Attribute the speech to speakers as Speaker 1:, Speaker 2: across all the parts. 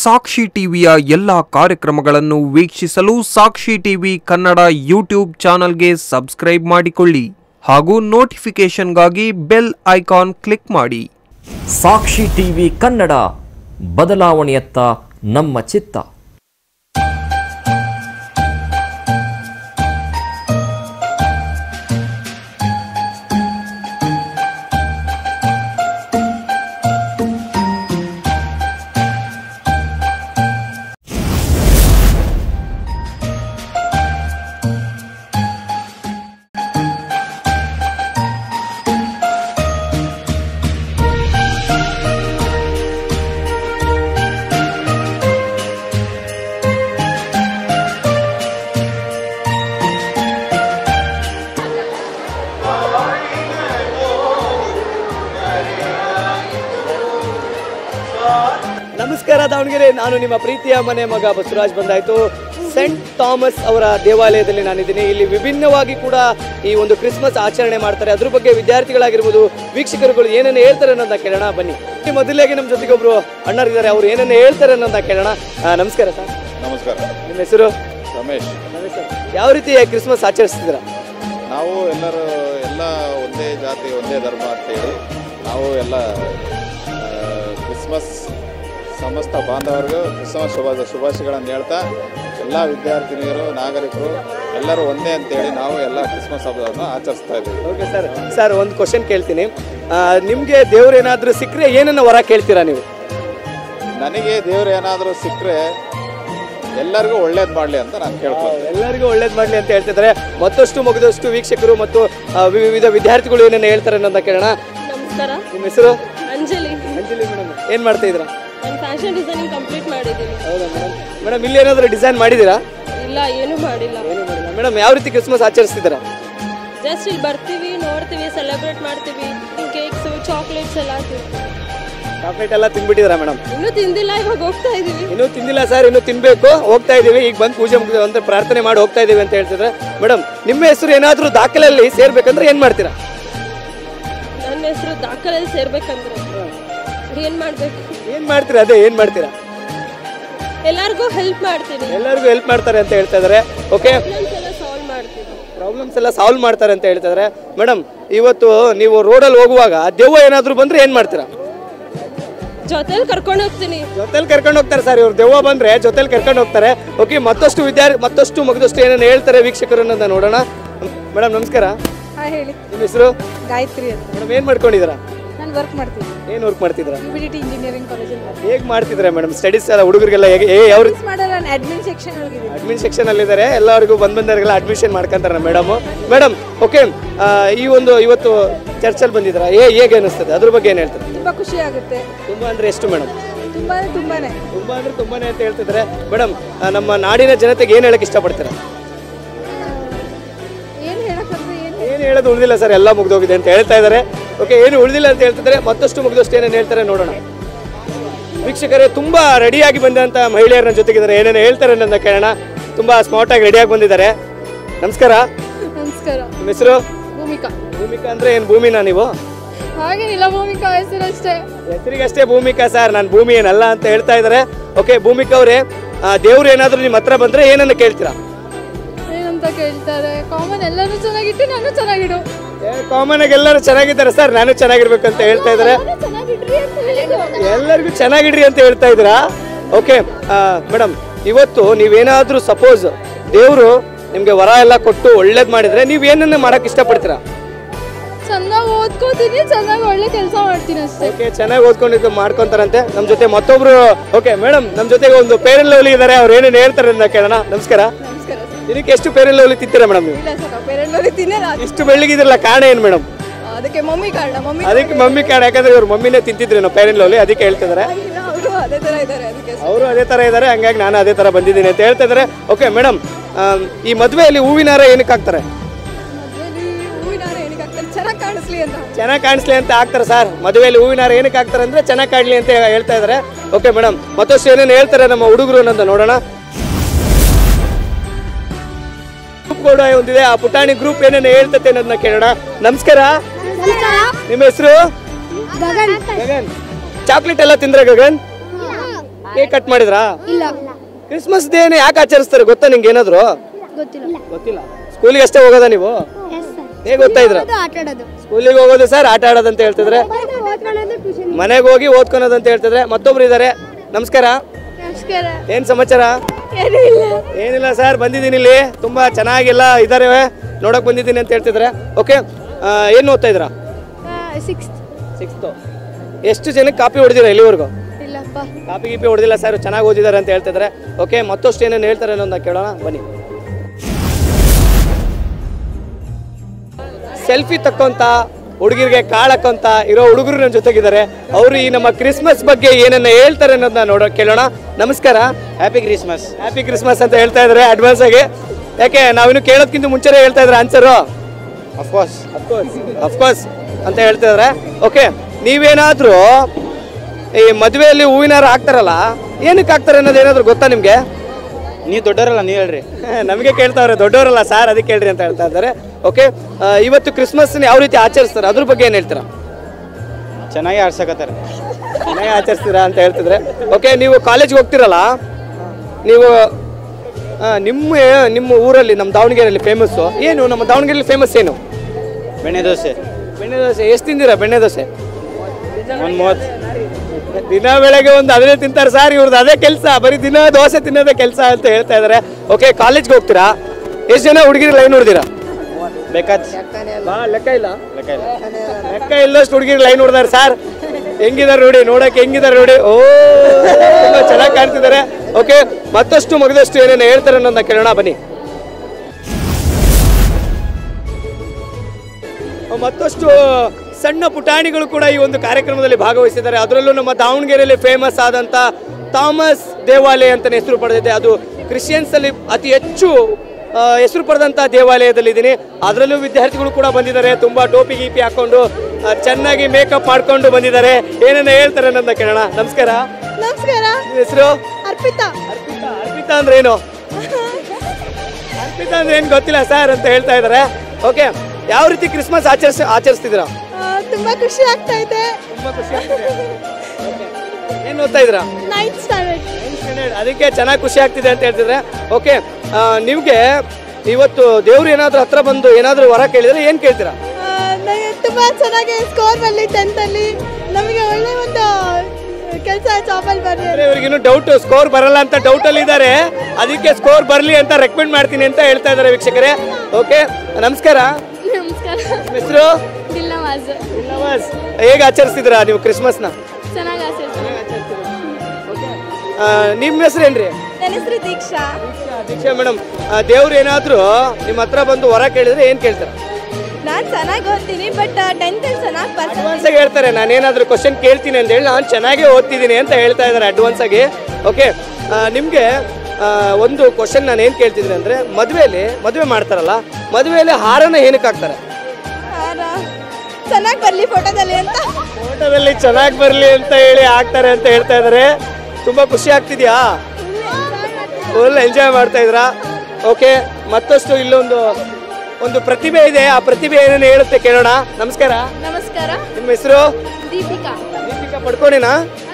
Speaker 1: ಸಾಕ್ಷಿ ಟಿವಿಯ ಎಲ್ಲ ಕಾರ್ಯಕ್ರಮಗಳನ್ನು ವೀಕ್ಷಿಸಲು ಸಾಕ್ಷಿ ಟಿವಿ ಕನ್ನಡ ಯೂಟ್ಯೂಬ್ ಚಾನಲ್ಗೆ ಸಬ್ಸ್ಕ್ರೈಬ್ ಮಾಡಿಕೊಳ್ಳಿ ಹಾಗೂ ನೋಟಿಫಿಕೇಷನ್ಗಾಗಿ ಬೆಲ್ ಐಕಾನ್ ಕ್ಲಿಕ್ ಮಾಡಿ
Speaker 2: ಸಾಕ್ಷಿ ಟಿವಿ ಕನ್ನಡ ಬದಲಾವಣೆಯತ್ತ ನಮ್ಮ ಚಿತ್ತ
Speaker 3: ನಮಸ್ಕಾರ ದಾವಣಗೆರೆ ನಾನು ನಿಮ್ಮ ಪ್ರೀತಿಯ ಮನೆ ಮಗ ಬಸವರಾಜ್ ಬಂದಾಯ್ತು ಸೆಂಟ್ ಥಾಮಸ್ ಅವರ ದೇವಾಲಯದಲ್ಲಿ ನಾನಿದ್ದೀನಿ ಇಲ್ಲಿ ವಿಭಿನ್ನವಾಗಿ ಕೂಡ ಈ ಒಂದು ಕ್ರಿಸ್ಮಸ್ ಆಚರಣೆ ಮಾಡ್ತಾರೆ ಅದ್ರ ಬಗ್ಗೆ ವಿದ್ಯಾರ್ಥಿಗಳಾಗಿರ್ಬೋದು ವೀಕ್ಷಕರುಗಳು ಏನೇನು ಹೇಳ್ತಾರೆ ಅನ್ನೋದನ್ನ ಕೇಳೋಣ ಬನ್ನಿ ಈ ಮೊದಲಾಗಿ ನಮ್ಮ ಜೊತೆಗೆ ಒಬ್ರು ಅಣ್ಣರಿದ್ದಾರೆ ಅವ್ರು ಏನೇನು ಹೇಳ್ತಾರೆ ಅನ್ನೋದನ್ನ ಕೇಳೋಣ ಆ, ನಮಸ್ಕಾರ ಸರ್
Speaker 4: ನಮಸ್ಕಾರ
Speaker 3: ನಿಮ್ಮ ಹೆಸರು
Speaker 4: ರಮೇಶ್
Speaker 3: ಯಾವ ರೀತಿ ಕ್ರಿಸ್ಮಸ್ ಆಚರಿಸ್ತಿದ್ದೀರಾ
Speaker 4: ನಾವು ಎಲ್ಲರೂ ಎಲ್ಲ ಒಂದೇ ಜಾತಿ ಒಂದೇ ಧರ್ಮ ಅಂತೇಳಿ ನಾವು ಎಲ್ಲ ಆ, ಕ್ರಿಸ್ಮಸ್ ಸಮಸ್ತ ಬಾಂಧವರಿಗೂ ಕ್ರಿಸ್ಮಸ್ ಶುಭ ಶುಭಾಶಯಗಳನ್ನು ಹೇಳ್ತಾ ಎಲ್ಲ ವಿದ್ಯಾರ್ಥಿನಿಯರು ನಾಗರಿಕರು ಎಲ್ಲರೂ ಒಂದೇ ಅಂತೇಳಿ ನಾವು ಎಲ್ಲ ಕ್ರಿಸ್ಮಸ್ ಹಬ್ಬವನ್ನು ಆಚರಿಸ್ತಾ ಇದ್ದೀವಿ
Speaker 3: ಓಕೆ ಸರ್ ಸರ್ ಒಂದು ಕ್ವಶನ್ ಕೇಳ್ತೀನಿ ಆ, ನಿಮ್ಗೆ ದೇವ್ರು ಏನಾದರೂ ಸಿಕ್ಕರೆ ಏನನ್ನ ವರ ಕೇಳ್ತೀರಾ ನೀವು
Speaker 4: ನನಗೆ ದೇವರು ಏನಾದರೂ ಸಿಕ್ಕರೆ ಎಲ್ಲರಿಗೂ ಒಳ್ಳೇದು ಮಾಡಲಿ ಅಂತ ನಾನು ಕೇಳ್ಕೊಳ್ತೀನಿ
Speaker 3: ಎಲ್ಲರಿಗೂ ಒಳ್ಳೇದು ಮಾಡಲಿ ಅಂತ ಹೇಳ್ತಿದ್ದಾರೆ ಮತ್ತಷ್ಟು ಮುಗಿದಷ್ಟು ವೀಕ್ಷಕರು ಮತ್ತು ಆ, ವಿವಿಧ ವಿದ್ಯಾರ್ಥಿಗಳು ಏನೇನು ಹೇಳ್ತಾರೆ ಅನ್ನೋದನ್ನ ಕೇಳೋಣ
Speaker 5: ನಮಸ್ಕಾರ
Speaker 3: ನಿಮ್ಮ ಹೆಸರು
Speaker 5: ಅಂಜಲಿ
Speaker 3: ಅಂಜಲಿ ಮೇಡಮ್ ಏನು ಮಾಡ್ತಾ ಇದ್ದೀರಾ
Speaker 5: ನಾನು ಫ್ಯಾಷನ್ ಡಿಸೈನಿಂಗ್ ಕಂಪ್ಲೀಟ್ ಮಾಡಿದ್ದೀನಿ
Speaker 3: ಹೌದಾ ಮೇಡಮ್ ಮೇಡಮ್ ಇಲ್ಲಿ ಏನಾದರೂ ಡಿಸೈನ್ ಮಾಡಿದ್ದೀರಾ
Speaker 5: ಇಲ್ಲ ಏನೂ ಮಾಡಿಲ್ಲ
Speaker 3: ಮೇಡಮ್ ಯಾವ ರೀತಿ ಕ್ರಿಸ್ಮಸ್ ಆಚರಿಸ್ತಿದ್ದೀರಾ
Speaker 5: ಜಸ್ಟ್ ಇಲ್ಲಿ ಬರ್ತೀವಿ ನೋಡ್ತೀವಿ ಸೆಲೆಬ್ರೇಟ್ ಮಾಡ್ತೀವಿ ಕೇಕ್ಸು ಚಾಕ್ಲೇಟ್ಸ್ ಎಲ್ಲ ತಿಂತೀವಿ
Speaker 3: ಚಾಕ್ಲೇಟ್ ಎಲ್ಲ ತಿನ್ಬಿಟ್ಟಿದ್ದೀರಾ ಮೇಡಮ್
Speaker 5: ಇನ್ನೂ ತಿಂದಿಲ್ಲ ಇವಾಗ ಹೋಗ್ತಾ ಇದೀವಿ
Speaker 3: ಇನ್ನೂ ತಿಂದಿಲ್ಲ ಸರ್ ಇನ್ನೂ ತಿನ್ಬೇಕು ಹೋಗ್ತಾ ಇದೀವಿ ಈಗ ಬಂದು ಪೂಜೆ ಮುಗಿದ ಅಂತ ಪ್ರಾರ್ಥನೆ ಮಾಡಿ ಹೋಗ್ತಾ ಇದೀವಿ ಅಂತ ಹೇಳ್ತಿದ್ರೆ ಮೇಡಮ್ ನಿಮ್ಮ ಹೆಸರು ಏನಾದರೂ ದಾಖಲೆಯಲ್ಲಿ ಸೇರ್ಬೇಕಂದ್ರೆ ಏನು ಮಾಡ್ತೀರಾ
Speaker 5: ನನ್ನ ಹೆಸರು ದಾಖಲೆಯಲ್ಲಿ ಸೇರ್ಬೇಕಂದ್ರೆ ಏನು ಮಾಡಬೇಕು
Speaker 3: ಏನು ಮಾಡ್ತೀರಾ ಅದೇ ಏನು ಮಾಡ್ತೀರಾ
Speaker 5: ಎಲ್ಲರಿಗೂ ಹೆಲ್ಪ್ ಮಾಡ್ತೀನಿ
Speaker 3: ಎಲ್ಲರಿಗೂ ಹೆಲ್ಪ್ ಮಾಡ್ತಾರೆ ಅಂತ ಹೇಳ್ತಾ ಇದ್ದಾರೆ ಓಕೆ
Speaker 5: ಪ್ರಾಬ್ಲಮ್ಸ್ ಎಲ್ಲ ಸಾಲ್ವ್ ಮಾಡ್ತೀನಿ
Speaker 3: ಪ್ರಾಬ್ಲಮ್ಸ್ ಎಲ್ಲ ಸಾಲ್ವ್ ಮಾಡ್ತಾರೆ ಅಂತ ಹೇಳ್ತಿದ್ದಾರೆ ಮೇಡಮ್ ಇವತ್ತು ನೀವು ರೋಡಲ್ಲಿ ಹೋಗುವಾಗ ದೆವ್ವ ಏನಾದರೂ ಬಂದ್ರೆ ಏನು ಮಾಡ್ತೀರಾ
Speaker 5: ಜೊತೆಲಿ ಕರ್ಕೊಂಡು ಹೋಗ್ತೀನಿ
Speaker 3: ಜೊತೆಲಿ ಕರ್ಕೊಂಡು ಹೋಗ್ತಾರೆ ಸರ್ ಇವ್ರು ದೆವ್ವ ಬಂದ್ರೆ ಜೊತೆಲಿ ಕರ್ಕೊಂಡು ಹೋಗ್ತಾರೆ ಓಕೆ ಮತ್ತಷ್ಟು ವಿದ್ಯಾರ್ಥಿ ಮತ್ತಷ್ಟು ಮುಗಿದಷ್ಟು ಏನೇನು ಹೇಳ್ತಾರೆ ವೀಕ್ಷಕರು ಅನ್ನೋದನ್ನ ನೋಡೋಣ ಮೇಡಮ್ ನಮಸ್ಕಾರ
Speaker 6: ಹಾಂ ಹೇಳಿ
Speaker 3: ನಿಮ್ಮ ಹೆಸರು
Speaker 6: ಗಾಯತ್ರಿ ಅಂತ
Speaker 3: ಮೇಡಮ್ ಏನು ಮಾಡ್ಕೊಂಡಿದ್ದೀರಾ
Speaker 6: ನಾನು ವರ್ಕ್ ಮಾಡ್ತೀನಿ
Speaker 3: ಏನು ವರ್ಕ್ ಮಾಡ್ತಿದ್ದೀರಾ
Speaker 6: U B D T engineering ಕಾಲೇಜಲ್ಲಿ
Speaker 3: ಹೇಗೆ ಮಾಡ್ತಿದ್ರೆ ಮೇಡಮ್ ಸ್ಟಡೀಸ್ ಎಲ್ಲ ಹುಡುಗರಿಗೆಲ್ಲ ಹೇಗೆ ಏ ಯಾವ ರೀತಿ
Speaker 6: ಮಾಡಲ್ಲ ನಾನು ಅಡ್ಮಿನ್ ಸೆಕ್ಷನ್ ಒಳಗಿದ್ದೀನಿ
Speaker 3: ಅಡ್ಮಿನ್ ಸೆಕ್ಷನ್ ಅಲ್ಲಿದ್ದಾರೆ ಎಲ್ಲರಿಗೂ ಬಂದ್ ಬಂದವರಿಗೆಲ್ಲ ಅಡ್ಮಿಷನ್ ಮಾಡ್ಕೊಂತಾರೆ ಮೇಡಮ್ ಮೇಡಮ್ ಓಕೆ ಈ ಒಂದು ಇವತ್ತು ಚರ್ಚಲ್ಲಿ ಬಂದಿದ್ದೀರಾ ಏ ಹೇಗೆ ಅನಿಸ್ತದೆ ಅದ್ರ ಬಗ್ಗೆ ಏನು ಹೇಳ್ತಾರೆ
Speaker 6: ತುಂಬ ಖುಷಿ ಆಗುತ್ತೆ
Speaker 3: ತುಂಬಾ ಅಂದ್ರೆ ಎಷ್ಟು ಮೇಡಮ್
Speaker 6: ತುಂಬ ಅಂದರೆ ತುಂಬಾನೇ
Speaker 3: ತುಂಬಾ ಅಂದ್ರೆ ತುಂಬಾನೇ ಅಂತ ಹೇಳ್ತಿದ್ದಾರೆ ಮೇಡಮ್ ನಮ್ಮ ನಾಡಿನ ಜನತೆಗೆ ಏನು ಹೇಳಕ್ ಇಷ್ಟಪಡ್ತೀರಾ
Speaker 6: ಏನು ಹೇಳಕ್ಕಂದ್ರೆ ಏನು
Speaker 3: ಏನು ಹೇಳೋದು ಉಳಿದಿಲ್ಲ ಸರ್ ಎಲ್ಲ ಮುಗ್ದೋಗಿದೆ ಅಂತ ಹೇಳ್ತಾ ಇದ್ದಾರೆ ಓಕೆ ಏನು ಉಳಿದಿಲ್ಲ ಅಂತ ಹೇಳ್ತಿದ್ದಾರೆ ಮತ್ತಷ್ಟು ಮುಗ್ದಷ್ಟು ಏನೇನು ಹೇಳ್ತಾರೆ ನೋಡೋಣ ವೀಕ್ಷಕರೇ ತುಂಬಾ ರೆಡಿಯಾಗಿ ಬಂದಂತ ಮಹಿಳೆಯರ ಜೊತೆಗಿದ್ದಾರೆ ಏನೇನು ಹೇಳ್ತಾರೆ ಅನ್ನೋದನ್ನ ಕೇಳೋಣ ತುಂಬಾ ಸ್ಮಾರ್ಟ್ ಆಗಿ ರೆಡಿಯಾಗಿ ಬಂದಿದ್ದಾರೆ ನಮಸ್ಕಾರ
Speaker 6: ನಮಸ್ಕಾರ
Speaker 3: ನಿಮ್ಮ ಹೆಸರು
Speaker 6: ಭೂಮಿಕಾ
Speaker 3: ಭೂಮಿಕಾ ಅಂದ್ರೆ ಏನು ಭೂಮಿನಾ ನೀವು
Speaker 6: ಹಾಗೇನಿಲ್ಲ ಭೂಮಿಕಾ ಹೆಸರು ಅಷ್ಟೇ
Speaker 3: ಹೆಸರಿಗಷ್ಟೇ ಭೂಮಿಕಾ ಸರ್ ನಾನು ಭೂಮಿ ಏನಲ್ಲ ಅಂತ ಹೇಳ್ತಾ ಇದ್ದಾರೆ ಓಕೆ ಭೂಮಿಕಾ ಅವರೇ ದೇವ್ರು ಏನಾದರೂ ನಿಮ್ಮ ಹತ್ರ ಬಂದ್ರೆ ಏನನ್ನ ಕೇಳ್ತೀರಾ
Speaker 6: ಏನಂತ ಕೇಳ್ತಾರೆ ಕಾಮನ್ ಎಲ್ಲರೂ ಚೆನ್ನಾಗಿಟ್ಟು ನಾನು ಚೆನ್ನಾಗಿಡು
Speaker 3: ಕಾಮನ್ ಆಗಿ ಎಲ್ಲರೂ ಚೆನ್ನಾಗಿದ್ದಾರೆ ಸರ್ ನಾನು ಚೆನ್ನಾಗಿರ್ಬೇಕು ಅಂತ ಹೇಳ್ತಾ ಇದ್ದಾರೆ
Speaker 6: ನಾನು ಚೆನ್ನಾಗಿಡ್ರಿ ಅಂತ ಹೇಳಿದ್ದು
Speaker 3: ಎಲ್ಲರಿಗೂ ಚೆನ್ನಾಗಿಡ್ರಿ ಅಂತ ಹೇಳ್ತಾ ಇದ್ದೀರಾ ಓಕೆ ಮೇಡಮ್ ಇವತ್ತು ನೀವೇನಾದ್ರೂ ಸಪೋಸ್ ದೇವರು ನಿಮ್ಗೆ ವರ ಎಲ್ಲ ಕೊಟ್ಟು ಒಳ್ಳೇದ್ ಮಾಡಿದ್ರೆ ನೀವ್ ಏನನ್ನ ಮಾಡಕ್ ಇಷ್ಟಪಡ್ತೀರಾ
Speaker 6: ಚೆನ್ನಾಗಿ ಓದ್ಕೋತೀನಿ ಚೆನ್ನಾಗಿ ಒಳ್ಳೆ ಕೆಲಸ ಮಾಡ್ತೀನಿ ಅಷ್ಟೇ
Speaker 3: ಓಕೆ ಚೆನ್ನಾಗಿ ಓದ್ಕೊಂಡಿದ್ದು ಮಾಡ್ಕೊಂತಾರಂತೆ ನಮ್ ಜೊತೆ ಮತ್ತೊಬ್ರು ಓಕೆ ಮೇಡಮ್ ನಮ್ ಜೊತೆಗೆ ಒಂದು ಪೇರೆಂಟ್ ಲವ್ಲಿ ಇದ್ದಾರೆ ಅವ್ರು ಏನೇನು ಹೇಳ್ತಾರೆ ಅಂತ ಕೇಳೋಣ ನಮಸ್ಕಾರ
Speaker 6: ನಮಸ್ಕಾರ ಸರ್
Speaker 3: ಇದಕ್ಕೆ ಎಷ್ಟು ಪೇರೆಂಟ್ ಲವ್ಲಿ ತಿಂತೀರಾ ಮೇಡಮ್ ನೀವು
Speaker 6: ಇಲ್ಲ ಸರ್ ಪೇರೆಂಟ್ ತಿನ್ನಲ್ಲ
Speaker 3: ಇಷ್ಟು ಬೆಳ್ಳಿಗಿದ್ರಲ್ಲ ಕಾರಣ ಏನು ಮೇಡಮ್
Speaker 6: ಅದಕ್ಕೆ ಮಮ್ಮಿ ಕಾರಣ ಮಮ್ಮಿ
Speaker 3: ಅದಕ್ಕೆ ಮಮ್ಮಿ ಕಾರಣ ಯಾಕಂದ್ರೆ ಇವ್ರು ಮಮ್ಮಿನೇ ತಿಂತಿದ್ರು ನಾವು ಪೇರೆಂಟ್ ಲವ್ಲಿ ಅದಕ್ಕೆ ಹೇಳ್ತಿದ್ದಾರೆ
Speaker 6: ಆಗಿಲ್ಲ ಅವರು ಅದೇ ಥರ ಇದ್ದಾರೆ ಅದಕ್ಕೆ
Speaker 3: ಅವರು ಅದೇ ತರ ಇದ್ದಾರೆ ಹಂಗಾಗಿ ನಾನು ಅದೇ ತರ ಬಂದಿದ್ದೀನಿ ಅಂತ ಹೇಳ್ತಾ ಇದ್ದಾರೆ ಓಕೆ ಮೇಡಮ್ ಈ ಮದುವೆಯಲ್ಲಿ ಹೂವಿನ ಹಾರ ಏನಕ್ಕೆ ಹಾಕ್ತಾರೆ
Speaker 6: ಮದುವೆಲಿ ಹೂವಿನ ಹಾರ ಏನಕ್ಕೆ ಹಾಕ್ತಾರೆ ಚೆನ್ನಾಗಿ ಕಾಣಿಸ್ಲಿ ಅಂತ
Speaker 3: ಚೆನ್ನಾಗಿ ಕಾಣಿಸ್ಲಿ ಅಂತ ಹಾಕ್ತಾರೆ ಸರ್ ಮದುವೆಯಲ್ಲಿ ಹೂವಿನ ಹಾರ ಏನಕ್ಕೆ ಹಾಕ್ತಾರೆ ಅಂದ್ರೆ ಚೆನ್ನಾಗಿ ಕಾಣಲಿ ಅಂತ ಹೇಳ್ತಾ ಇದ್ದಾರೆ ಓಕೆ ಮೇಡಮ್ ಮತ್ತಷ್ಟು ಏನೇನು ಹೇಳ್ತಾರೆ ನಮ್ಮ ಹುಡುಗರು ಅನ್ನೋದು ನೋಡೋಣ ಗ್ರೂಪ್ ಕೂಡ ಒಂದಿದೆ ಆ ಪುಟಾಣಿ ಗ್ರೂಪ್ ಏನೇನು ಹೇಳ್ತತೆ ಅನ್ನೋದನ್ನ ಕೇಳೋಣ ನಮಸ್ಕಾರ ನಿಮ್ಮ ಹೆಸರು ಗಗನ್ ಚಾಕ್ಲೇಟ್ ಎಲ್ಲ ತಿಂದ್ರೆ ಗಗನ್ ಕೇಕ್ ಕಟ್ ಮಾಡಿದ್ರಾ
Speaker 6: ಇಲ್ಲ
Speaker 3: ಕ್ರಿಸ್ಮಸ್ ಡೇನ ಯಾಕೆ ಆಚರಿಸ್ತಾರೆ ಗೊತ್ತಾ ನಿಂಗೆ ಏನಾದ್ರು
Speaker 6: ಗೊತ್ತಿಲ್ಲ
Speaker 3: ಗೊತ್ತಿಲ್ಲ ಸ್ಕೂಲಿಗೆ ಅಷ್ಟೇ ಹೋಗೋದಾ ನೀವು ಹೇಗೆ ಗೊತ್ತಾ ಇದ್ರ
Speaker 6: ಆಟ ಆಡೋದು
Speaker 3: ಸ್ಕೂಲಿಗೆ ಹೋಗೋದು ಸರ್ ಆಟ ಆಡೋದು ಅಂತ ಹೇಳ್ತಿದ್ರೆ ಮನೆಗೆ ಹೋಗಿ ಓದ್ಕೊಳೋದು ಅಂತ ಹೇಳ್ತಿದ್ರೆ ಮತ್ತೊಬ್ರು ಇದ್ದಾರೆ ನಮಸ್ಕಾರ
Speaker 6: ನಮಸ್ಕಾರ
Speaker 3: ಏನ್ ಸಮಾಚಾರ
Speaker 6: ಏನೂ ಇಲ್ಲ
Speaker 3: ಏನಿಲ್ಲ ಸರ್ ಬಂದಿದ್ದೀನಿ ಇಲ್ಲಿ ತುಂಬಾ ಚೆನ್ನಾಗಿಲ್ಲ ಇದಾರೆ ನೋಡಕ್ ಬಂದಿದ್ದೀನಿ ಅಂತ ಹೇಳ್ತಿದ್ರೆ ಓಕೆ ಏನು ಓದ್ತಾ ಇದ್ದೀರಾ
Speaker 6: ಸಿಕ್ಸ್ತ್
Speaker 3: ಸಿಕ್ಸ್ತು ಎಷ್ಟು ಜನಕ್ಕೆ ಕಾಪಿ ಹೊಡೆದಿರ ಇಲ್ಲಿವರೆಗೂ
Speaker 6: ಇಲ್ಲಪ್ಪ
Speaker 3: ಕಾಪಿ ಗೀಪಿ ಹೊಡೆದಿಲ್ಲ ಸರ್ ಚೆನ್ನಾಗಿ ಓದಿದ್ದಾರೆ ಅಂತ ಹೇಳ್ತಿದ್ದಾರೆ ಓಕೆ ಮತ್ತಷ್ಟು ಏನೇನು ಹೇಳ್ತಾರೆ ಅನ್ನೋದನ್ನ ಕೇಳೋಣ ಬನ್ನಿ ಸೆಲ್ಫಿ ತಕ್ಕೊಂತ ಹುಡುಗಿರಿಗೆ ಕಾಳಕ್ಕಂತ ಇರೋ ಹುಡುಗರು ನನ್ನ ಜೊತೆಗಿದ್ದಾರೆ ಅವರು ಈ ನಮ್ಮ ಕ್ರಿಸ್ಮಸ್ ಬಗ್ಗೆ ಏನನ್ನ ಹೇಳ್ತಾರೆ ಅನ್ನೋದನ್ನ ನೋಡೋ ಕೇಳೋಣ ನಮಸ್ಕಾರ
Speaker 7: ಹ್ಯಾಪಿ ಕ್ರಿಸ್ಮಸ್
Speaker 3: ಹ್ಯಾಪಿ ಕ್ರಿಸ್ಮಸ್ ಅಂತ ಹೇಳ್ತಾ ಇದ್ದಾರೆ ಅಡ್ವಾನ್ಸ್ ಆಗಿ ಯಾಕೆ ನಾವಿನ್ನು ಕೇಳೋದ್ಕಿಂತ ಮುಂಚೆನೇ ಹೇಳ್ತಾ ಇದ್ರೆ ಆನ್ಸರು
Speaker 7: ಅಫ್ಕೋರ್ಸ್
Speaker 3: ಅಫ್ಕೋರ್ಸ್ ಅಂತ ಹೇಳ್ತಾ ಇದಾರೆ ಓಕೆ ನೀವೇನಾದ್ರೂ ಈ ಮದುವೆಯಲ್ಲಿ ಹೂವಿನಾರ ಹಾಕ್ತಾರಲ್ಲ ಏನಕ್ಕೆ ಹಾಕ್ತಾರೆ ಅನ್ನೋದು ಏನಾದ್ರು ಗೊತ್ತಾ ನಿಮಗೆ
Speaker 7: ನೀವು ದೊಡ್ಡವರಲ್ಲ ನೀವು ಹೇಳ್ರಿ
Speaker 3: ನಮಗೆ ಕೇಳ್ತಾವ್ರೆ ದೊಡ್ಡವರಲ್ಲ ಸಾರ್ ಅದಕ್ಕೆ ಹೇಳ್ರಿ ಅಂತ ಹೇಳ್ತಾ ಇದ್ದಾರೆ ಓಕೆ ಇವತ್ತು ಕ್ರಿಸ್ಮಸ್ ಯಾವ ರೀತಿ ಆಚರಿಸ್ತಾರೆ ಅದ್ರ ಬಗ್ಗೆ ಏನು ಹೇಳ್ತೀರಾ
Speaker 7: ಚೆನ್ನಾಗಿ ಆಡ್ಸಕತ್ತಾರ
Speaker 3: ಚೆನ್ನಾಗಿ ಆಚರಿಸ್ತೀರಾ ಅಂತ ಹೇಳ್ತಿದ್ರೆ ಓಕೆ ನೀವು ಕಾಲೇಜ್ಗೆ ಹೋಗ್ತಿರಲ್ಲ ನೀವು ಆ, ನಿಮ್ಮ ನಿಮ್ಮ ಊರಲ್ಲಿ ನಮ್ಮ ದಾವಣಗೆರೆಯಲ್ಲಿ ಫೇಮಸ್ಸು ಏನು ನಮ್ಮ ದಾವಣಗೆರೆಯಲ್ಲಿ ಫೇಮಸ್ ಏನು
Speaker 7: ಬೆಣ್ಣೆ ದೋಸೆ
Speaker 3: ಬೆಣ್ಣೆ ದೋಸೆ ಎಷ್ಟು ತಿಂದಿರಾ ಬೆಣ್ಣೆ ದೋಸೆ
Speaker 7: ಒಂದು ಮೂವತ್ತು
Speaker 3: ದಿನ ಬೆಳಗ್ಗೆ ಒಂದು ಅದನ್ನೇ ತಿಂತಾರೆ ಸರ್ ಇವ್ರದ್ದು ಅದೇ ಕೆಲಸ ಬರೀ ದಿನ ದೋಸೆ ತಿನ್ನೋದೇ ಕೆಲಸ ಅಂತ ಹೇಳ್ತಾ ಇದಾರೆ ಓಕೆ ಕಾಲೇಜ್ಗೆ ಹೋಗ್ತೀರಾ ಎಷ್ಟು ಜನ ಹುಡುಗಿರು ಲೈನ್ ಹೊಡ್ದಿರಾ
Speaker 7: ಬೇಕಾದ
Speaker 3: ಲೆಕ್ಕ ಇಲ್ಲ
Speaker 7: ಲೆಕ್ಕ ಇಲ್ಲ
Speaker 3: ಲೆಕ್ಕ ಇಲ್ಲಷ್ಟು ಹುಡುಗಿರು ಲೈನ್ ಹೊಡ್ದಾರೆ ಸರ್ ಹೆಂಗಿದಾರೆ ನೋಡಿ ನೋಡಕ್ಕೆ ಹೆಂಗಿದಾರೆ ನೋಡಿ ಓ ತುಂಬಾ ಚೆನ್ನಾಗಿ ಕಾಣ್ತಿದ್ದಾರೆ ಓಕೆ ಮತ್ತಷ್ಟು ಮಗದಷ್ಟು ಏನೇನು ಹೇಳ್ತಾರೆ ಅನ್ನೋದನ್ನ ಕೇಳೋಣ ಬನ್ನಿ ಮತ್ತಷ್ಟು ಸಣ್ಣ ಪುಟಾಣಿಗಳು ಕೂಡ ಈ ಒಂದು ಕಾರ್ಯಕ್ರಮದಲ್ಲಿ ಭಾಗವಹಿಸಿದ್ದಾರೆ ಅದರಲ್ಲೂ ನಮ್ಮ ದಾವಣಗೆರೆಯಲ್ಲಿ ಫೇಮಸ್ ಆದಂಥ ಥಾಮಸ್ ದೇವಾಲಯ ಅಂತಲೇ ಹೆಸರು ಪಡೆದಿದೆ ಅದು ಕ್ರಿಶ್ಚಿಯನ್ಸ್ ಅಲ್ಲಿ ಅತಿ ಹೆಚ್ಚು ಆ, ಹೆಸರು ಪಡೆದಂಥ ದೇವಾಲಯದಲ್ಲಿದ್ದೀನಿ ಅದರಲ್ಲೂ ವಿದ್ಯಾರ್ಥಿಗಳು ಕೂಡ ಬಂದಿದ್ದಾರೆ ತುಂಬ ಟೋಪಿ ಗೀಪಿ ಹಾಕೊಂಡು ಆ, ಚೆನ್ನಾಗಿ ಮೇಕಪ್ ಮಾಡ್ಕೊಂಡು ಬಂದಿದ್ದಾರೆ ಏನೇನು ಹೇಳ್ತಾರೆ ಅನ್ನೋದನ್ನ ಕೇಳೋಣ ನಮಸ್ಕಾರ
Speaker 6: ನಮಸ್ಕಾರ
Speaker 3: ನಿಮ್ಮ ಹೆಸರು
Speaker 6: ಅರ್ಪಿತಾ
Speaker 3: ಅರ್ಪಿತಾ ಅರ್ಪಿತಾ ಅಂದ್ರೆ ಏನು ಅರ್ಪಿತಾ ಅಂದ್ರೆ ಏನು ಗೊತ್ತಿಲ್ಲ ಸರ್ ಅಂತ ಹೇಳ್ತಾ ಇದ್ದಾರೆ ಓಕೆ ಯಾವ ರೀತಿ ಕ್ರಿಸ್ಮಸ್ ಆಚರಿಸ್ ಆಚರಿಸ್ತಿದ್ದೀರಾ
Speaker 6: ತುಂಬಾ ಖುಷಿ ಆಗ್ತಾ ಇದೆ
Speaker 3: ತುಂಬಾ ಖುಷಿ ಆಗ್ತಿದೆ ಏನು ಓದ್ತಾ ಇದ್ದೀರಾ
Speaker 6: ನೈನ್ತ್ ಸ್ಟ್ಯಾಂಡರ್ಡ್
Speaker 3: Ninth standard. ಅದಕ್ಕೆ ಚೆನ್ನಾಗಿ ಖುಷಿ ಆಗ್ತಿದೆ ಅಂತ ಹೇಳ್ತಿದ್ರೆ ಓಕೆ ನಿಮ್ಗೆ ಇವತ್ತು ದೇವ್ರು ಏನಾದ್ರೂ ಹತ್ರ ಬಂದು ಏನಾದ್ರೂ ವರ ಕೇಳಿದ್ರೆ ಏನ್ ಕೇಳ್ತೀರಾ
Speaker 6: ನನಗೆ ತುಂಬಾ ಚೆನ್ನಾಗಿ ಸ್ಕೋರ್ ಬರಲಿ ಟೆಂತಲ್ಲಿ ನಮಗೆ ಒಳ್ಳೆ ಒಂದು ಕೆಲಸ ಜಾಬಲ್ಲಿ ಬರಲಿ
Speaker 3: ಅಂದ್ರೆ ಇವ್ರಿಗಿನ್ನು ಡೌಟ್ ಸ್ಕೋರ್ ಬರಲ್ಲ ಅಂತ ಡೌಟ್ ಅಲ್ಲಿ ಇದ್ದಾರೆ ಅದಕ್ಕೆ ಸ್ಕೋರ್ ಬರಲಿ ಅಂತ ರೆಕಮೆಂಡ್ ಮಾಡ್ತೀನಿ ಅಂತ ಹೇಳ್ತಾ ಇದ್ದಾರೆ ವೀಕ್ಷಕರೇ ಓಕೆ ನಮಸ್ಕಾರ
Speaker 6: ನಮಸ್ಕಾರ
Speaker 3: ನಿಮ್ಮ ಹೆಸರು
Speaker 6: ಇಲ್ಲ ಮಾಜು
Speaker 3: ನವಾಜ್ ಹೇಗೆ ಆಚರಿಸ್ತಿದ್ದೀರಾ ನೀವು ಕ್ರಿಸ್ಮಸ್ನ
Speaker 6: ಚೆನ್ನಾಗಿ ಆಚರಿಸಿ
Speaker 3: ನಿಮ್ಮ ಹೆಸರು ಏನ್ರಿ
Speaker 6: ನನ್ನ ಹೆಸರು ದೀಕ್ಷಾ
Speaker 3: ದೀಕ್ಷಾ ಮೇಡಮ್ ದೇವ್ರು ಏನಾದ್ರು ನಿಮ್ಮ ಹತ್ರ ಬಂದು ವರ ಕೇಳಿದ್ರೆ ಏನ್ ಕೇಳ್ತಾರೆ
Speaker 6: ನಾನು ಚೆನ್ನಾಗಿ ಓದ್ತೀನಿ ಬಟ್ ಟೆಂತಲ್ಲಿ ಚೆನ್ನಾಗಿ ಬರ್ತೀನಿ
Speaker 3: ಅಡ್ವಾನ್ಸ್ ಆಗಿ ಹೇಳ್ತಾರೆ ನಾನು ಏನಾದ್ರು ಕ್ವಶನ್ ಕೇಳ್ತೀನಿ ಅಂತ ಹೇಳಿ ನಾನು ಚೆನ್ನಾಗೇ ಓದ್ತಿದ್ದೀನಿ ಅಂತ ಹೇಳ್ತಾ ಇದ್ದಾರೆ ಅಡ್ವಾನ್ಸ್ ಆಗಿ ಓಕೆ ನಿಮಗೆ ಒಂದು ಕ್ವಶನ್ ನಾನು ಏನು ಕೇಳ್ತಿದ್ದೀನಿ ಅಂದರೆ ಮದುವೆಯಲ್ಲಿ ಮದುವೆ ಮಾಡ್ತಾರಲ್ಲ ಮದುವೆಯಲ್ಲಿ ಹಾರನ ಏನಕ್ಕೆ ಹಾಕ್ತಾರೆ
Speaker 6: ಚೆನ್ನಾಗಿ ಬರಲಿ ಫೋಟೋದಲ್ಲಿ ಅಂತ
Speaker 3: ಫೋಟೋದಲ್ಲಿ ಚೆನ್ನಾಗಿ ಬರಲಿ ಅಂತ ಹೇಳಿ ಹಾಕ್ತಾರೆ ಅಂತ ಹೇಳ್ತಾ ಇದ್ದಾರೆ ತುಂಬ ಖುಷಿ ಆಗ್ತಿದ್ಯಾ ಫುಲ್ ಎಂಜಾಯ್ ಮಾಡ್ತಾ ಇದ್ರಾ ಓಕೆ ಮತ್ತಷ್ಟು ಇಲ್ಲೊಂದು ಒಂದು ಪ್ರತಿಭೆ ಇದೆ ಆ ಪ್ರತಿಭೆ ಏನೇನು ಹೇಳುತ್ತೆ ಕೇಳೋಣ ನಮಸ್ಕಾರ
Speaker 6: ನಮಸ್ಕಾರ
Speaker 3: ನಿಮ್ಮ ಹೆಸರು
Speaker 6: ದೀಪಿಕಾ
Speaker 3: ದೀಪಿಕಾ ಪಡ್ಕೊಂಡಿನಾ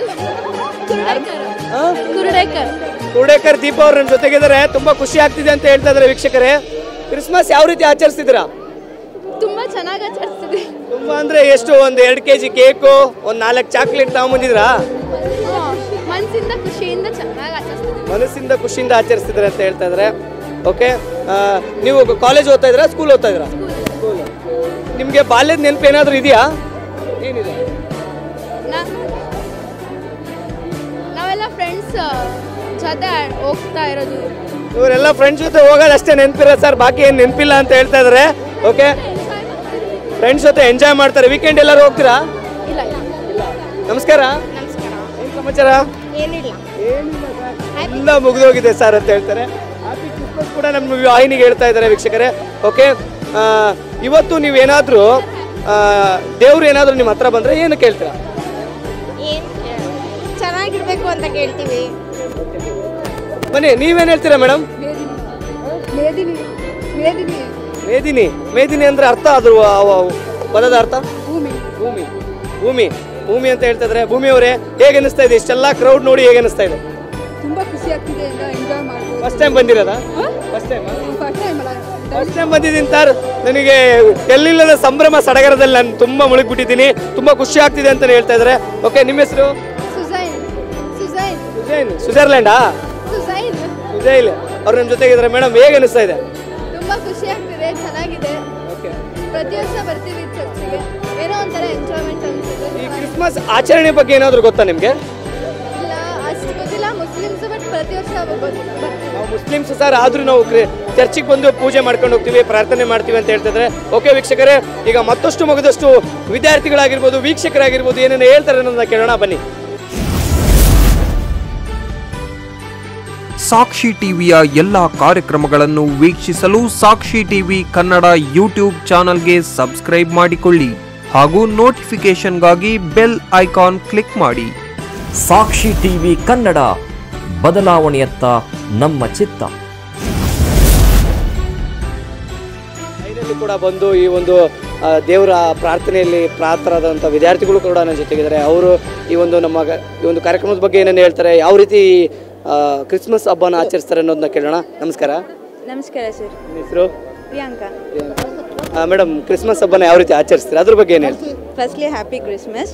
Speaker 6: ಕುರುಡೇಕರ್ ಕುರುಡೇಕರ್
Speaker 3: ಕುರುಡೇಕರ್ ದೀಪ ಅವ್ರ ನನ್ನ ಜೊತೆಗಿದ್ದಾರೆ ತುಂಬಾ ಖುಷಿ ಆಗ್ತಿದೆ ಅಂತ ಹೇಳ್ತಾ ಇದಾರೆ ವೀಕ್ಷಕರೇ ಕ್ರಿಸ್ಮಸ್ ಯಾವ ರೀತಿ ಆಚರಿಸ್ತಿದ್ದೀರಾ
Speaker 6: ತುಂಬಾ ಚೆನ್ನಾಗಿ ಆಚರಿಸ್ತಿದೆ
Speaker 3: ತುಂಬಾ ಅಂದ್ರೆ ಎಷ್ಟು ಒಂದು ಎರಡು ಕೆ ಜಿ ಕೇಕು ಒಂದು ನಾಲ್ಕು ಚಾಕ್ಲೇಟ್ ತಗೊಂಬಂದಿದ್ರಾ
Speaker 6: ಮನಸ್ಸಿಂದ ಖುಷಿಯಿಂದ ಚೆನ್ನಾಗಿ ಆಚರಿಸ್ತಿದೆ
Speaker 3: ಮನಸ್ಸಿಂದ ಖುಷಿಯಿಂದ ಆಚರಿಸ್ತಿದ್ದಾರೆ ಅಂತ ಹೇಳ್ತಾ ಇದ್ದಾರೆ ಓಕೆ ನೀವು ಕಾಲೇಜ್ ಓದ್ತಾ ಇದ್ದೀರಾ ಸ್ಕೂಲ್ ಓದ್ತಾ ಇದ್ದೀರಾ ನಿಮಗೆ ಬಾಲ್ಯದ ನೆನಪು ಏನಾದರೂ ಇದೆಯಾ ಏನಿದೆ
Speaker 6: ನಾವೆಲ್ಲ ಫ್ರೆಂಡ್ಸ್ ಜೊತೆ ಹೋಗ್ತಾ ಇರೋದು
Speaker 3: ಇವರೆಲ್ಲ ಫ್ರೆಂಡ್ಸ್ ಜೊತೆ ಹೋಗೋದು ಅಷ್ಟೇ ನೆನಪಿರೋ ಸರ್ ಬಾಕಿ ಏನು ನೆನಪಿಲ್ಲ ಅಂತ ಹೇಳ್ತಾ ಇದ್ದಾರೆ ಓಕೆ ಫ್ರೆಂಡ್ಸ್ ಜೊತೆ ಎಂಜಾಯ್ ಮಾಡ್ತಾರೆ ವೀಕೆಂಡ್ ಎಲ್ಲರೂ ಹೋಗ್ತೀರಾ
Speaker 6: ಇಲ್ಲ
Speaker 3: ನಮಸ್ಕಾರ
Speaker 6: ನಮಸ್ಕಾರ
Speaker 3: ಏನು ಸಮಾಚಾರ
Speaker 6: ಏನಿಲ್ಲ
Speaker 3: ಎಲ್ಲ ಮುಗಿದೋಗಿದೆ ಸರ್ ಅಂತ ಹೇಳ್ತಾರೆ ಹ್ಯಾಪಿ ಕ್ರಿಸ್ಮಸ್ ಕೂಡ ನಮ್ಮ ವಾಹಿನಿಗೆ ಹೇಳ್ತಾ ಇದ್ದಾರೆ ವೀಕ್ಷಕರೇ ಓಕೆ ಇವತ್ತು ನೀವೇನಾದರೂ ದೇವ್ರು ಏನಾದರೂ ನಿಮ್ಮ ಹತ್ರ ಬಂದರೆ ಏನು ಕೇಳ್ತೀರಾ
Speaker 6: ಏನ್ ಚೆನ್ನಾಗಿರ್ಬೇಕು ಅಂತ ಕೇಳ್ತೀವಿ
Speaker 3: ಬನ್ನಿ ನೀವೇನು ಹೇಳ್ತೀರಾ ಮೇಡಮ್
Speaker 6: ಮೇದಿನಿ ಮೇದಿನಿ
Speaker 3: ಮೇದಿನಿ ಮೇದಿನಿ ಅಂದ್ರೆ ಅರ್ಥ ಅದು ಆ- ಆ- ಪದದ ಅರ್ಥ
Speaker 6: ಭೂಮಿ
Speaker 3: ಭೂಮಿ ಭೂಮಿ ಭೂಮಿ ಅಂತ ಹೇಳ್ತಾ ಇದ್ರೆ ಭೂಮಿ ಅವರೇ ಹೇಗೆ ಅನಿಸ್ತಾ ಇದೆ ಇಷ್ಟೆಲ್ಲ ಕ್ರೌಡ್ ನೋಡಿ ಹೇಗೆ ಅನಿಸ್ತಾ ಇದೆ
Speaker 6: ತುಂಬಾ ಖುಷಿ ಆಗ್ತಿದೆ ಎಲ್ಲ ಎಂಜಾಯ್ ಮಾಡ್ಬೋದು
Speaker 3: ಫಸ್ಟ್ ಟೈಮ್ ಬಂದಿರೋದಾ ಫಸ್ಟ್ ಟೈಮ್
Speaker 6: ಫಸ್ಟ್ ಟೈಮ್ ಅಲ್ಲ
Speaker 3: ಫಸ್ಟ್ ಟೈಮ್ ಬಂದಿದ್ದೀನಿ ಸರ್ ನನಗೆ ಎಲ್ಲಿಲ್ಲದ ಸಂಭ್ರಮ ಸಡಗರದಲ್ಲಿ ನಾನು ತುಂಬಾ ಮುಳುಗ್ಬಿಟ್ಟಿದ್ದೀನಿ ತುಂಬಾ ಖುಷಿ ಆಗ್ತಿದೆ ಅಂತ ಹೇಳ್ತಾ ಇದ್ದಾರೆ ಓಕೆ ನಿಮ್ಮ ಹೆಸರು
Speaker 6: ಸುಜೈನ್ ಸುಜೈನ್
Speaker 3: ಸುಜೈನ್ ಸ್ವಿಟ್ಜರ್ಲ್ಯಾಂಡಾ
Speaker 6: ಸುಜೈನ್
Speaker 3: ಸುಜೈಲ್ ಅವ್ರು ನಮ್ಮ ಜೊತೆಗಿದ್ದಾರೆ ಮೇಡಮ್ ಹೇಗೆ ಅನಿಸ್ತಾ ಇದೆ
Speaker 6: ತುಂಬಾ ಖುಷಿ ಆಗ್ತಿದೆ ಚೆನ್ನಾಗಿದೆ
Speaker 3: ಓಕೆ
Speaker 6: ಪ್ರತಿ ವರ್ಷ ಬರ್ತೀವಿ ಚರ್ಚಿಗೆ ಏನೋ ಒಂಥರ ಎಂಜಾಯ್ಮೆಂಟ್
Speaker 3: ಈ
Speaker 6: ಅನ್ಸುತ್ತೆ
Speaker 3: ಕ್ರಿಸ್ಮಸ್ ಆಚರಣೆ ಬಗ್ಗೆ ಏನಾದರೂ ಗೊತ್ತಾ ನಿಮಗೆ
Speaker 6: ಇಲ್ಲ ಅಷ್ಟು ಗೊತ್ತಿಲ್ಲ ಮುಸ್ಲಿಮ್ಸ್ ಬಟ್ ಪ್ರತಿ ವರ್ಷ ಬರ್ತೀವಿ
Speaker 3: ನಾವು ಮುಸ್ಲಿಮ್ಸ್ ಸರ್ ಆದ್ರೂ ನಾವು ಚರ್ಚಿಗೆ ಬಂದು ಪೂಜೆ ಮಾಡ್ಕೊಂಡು ಹೋಗ್ತೀವಿ ಪ್ರಾರ್ಥನೆ ಮಾಡ್ತೀವಿ ಅಂತ ಹೇಳ್ತಿದ್ರೆ ಓಕೆ ವೀಕ್ಷಕರೇ ಈಗ ಮತ್ತಷ್ಟು ಮಗದಷ್ಟು ವಿದ್ಯಾರ್ಥಿಗಳಾಗಿರ್ಬೋದು ವೀಕ್ಷಕರಾಗಿರ್ಬೋದು ಏನೇನು ಹೇಳ್ತಾರೆ ಅನ್ನೋದನ್ನ ಕೇಳೋಣ ಬನ್ನಿ
Speaker 1: ಸಾಕ್ಷಿ ಟಿವಿಯ ಎಲ್ಲ ಕಾರ್ಯಕ್ರಮಗಳನ್ನು ವೀಕ್ಷಿಸಲು ಸಾಕ್ಷಿ ಟಿವಿ ಕನ್ನಡ ಯೂಟ್ಯೂಬ್ ಚಾನಲ್ಗೆ ಸಬ್ಸ್ಕ್ರೈಬ್ ಮಾಡಿಕೊಳ್ಳಿ ಹಾಗೂ ನೋಟಿಫಿಕೇಶನ್ಗಾಗಿ ಬೆಲ್ ಐಕಾನ್ ಕ್ಲಿಕ್ ಮಾಡಿ
Speaker 2: ಸಾಕ್ಷಿ ಟಿವಿ ಕನ್ನಡ ಬದಲಾವಣೆಯತ್ತ ನಮ್ಮ ಚಿತ್ತ
Speaker 3: ಲೈನಲ್ಲಿ ಕೂಡ ಬಂದು ಈ ಒಂದು ಆ, ದೇವರ ಪ್ರಾರ್ಥನೆಯಲ್ಲಿ ಪ್ರಾರ್ಥರಾದಂಥ ವಿದ್ಯಾರ್ಥಿಗಳು ಕೂಡ ನನ್ನ ಜೊತೆಗಿದ್ದಾರೆ ಅವರು ಈ ಒಂದು ನಮ್ಮ ಗ- ಈ ಒಂದು ಕಾರ್ಯಕ್ರಮದ ಬಗ್ಗೆ ಏನೇನು ಹೇಳ್ತಾರೆ ಯಾವ ರೀತಿ ಆ, ಕ್ರಿಸ್ಮಸ್ ಹಬ್ಬನ ಆಚರಿಸ್ತಾರೆ ಅನ್ನೋದನ್ನ ಕೇಳೋಣ ನಮಸ್ಕಾರ
Speaker 5: ನಮಸ್ಕಾರ ಸರ್
Speaker 3: ನಿಮ್ಮ ಹೆಸರು
Speaker 5: ಪ್ರಿಯಾಂಕಾ
Speaker 3: ಮೇಡಮ್ ಕ್ರಿಸ್ಮಸ್ ಹಬ್ಬನ ಯಾವ ರೀತಿ ಆಚರಿಸ್ತೀರಾ ಅದ್ರ ಬಗ್ಗೆ ಏನು ಹೇಳ್ತೀರಿ
Speaker 5: ಫಸ್ಟ್ಲಿ ಹ್ಯಾಪಿ ಕ್ರಿಸ್ಮಸ್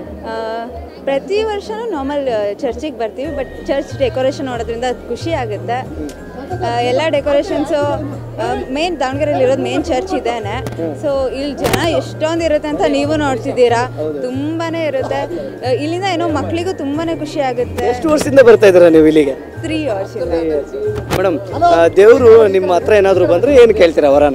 Speaker 5: ಪ್ರತಿ ವರ್ಷನೂ ನಾರ್ಮಲ್ ಚರ್ಚಿಗೆ ಬರ್ತೀವಿ ಬಟ್ ಚರ್ಚ್ ಡೆಕೋರೇಷನ್ ನೋಡೋದ್ರಿಂದ ಅದು ಖುಷಿ ಆಗುತ್ತೆ ಆ, ಎಲ್ಲ ಡೆಕೋರೇಷನ್ಸು ಮೇನ್ ದಾವಣಗೆರೆಯಲ್ಲಿ ಇರೋದು ಮೇನ್ ಚರ್ಚ್ ಇದೇನೆ ಸೊ ಇಲ್ಲಿ ಜನ ಎಷ್ಟೊಂದು ಇರುತ್ತೆ ಅಂತ ನೀವು ನೋಡ್ತಿದ್ದೀರಾ ತುಂಬಾನೇ ಇರುತ್ತೆ ಆ, ಇಲ್ಲಿಂದ ಏನೋ ಮಕ್ಕಳಿಗೂ ತುಂಬಾನೇ ಖುಷಿ ಆಗುತ್ತೆ
Speaker 3: ಎಷ್ಟು ವರ್ಷದಿಂದ ಬರ್ತಾ ಇದ್ದೀರಾ ನೀವು ಇಲ್ಲಿಗೆ
Speaker 5: ತ್ರೀ ಇಯರ್ಸ್ ಇಲ್ಲ
Speaker 3: ಮೇಡಮ್ ದೇವರು ನಿಮ್ಮ ಹತ್ರ ಏನಾದರೂ ಬಂದರೆ ಏನು ಕೇಳ್ತೀರಾ ವರನ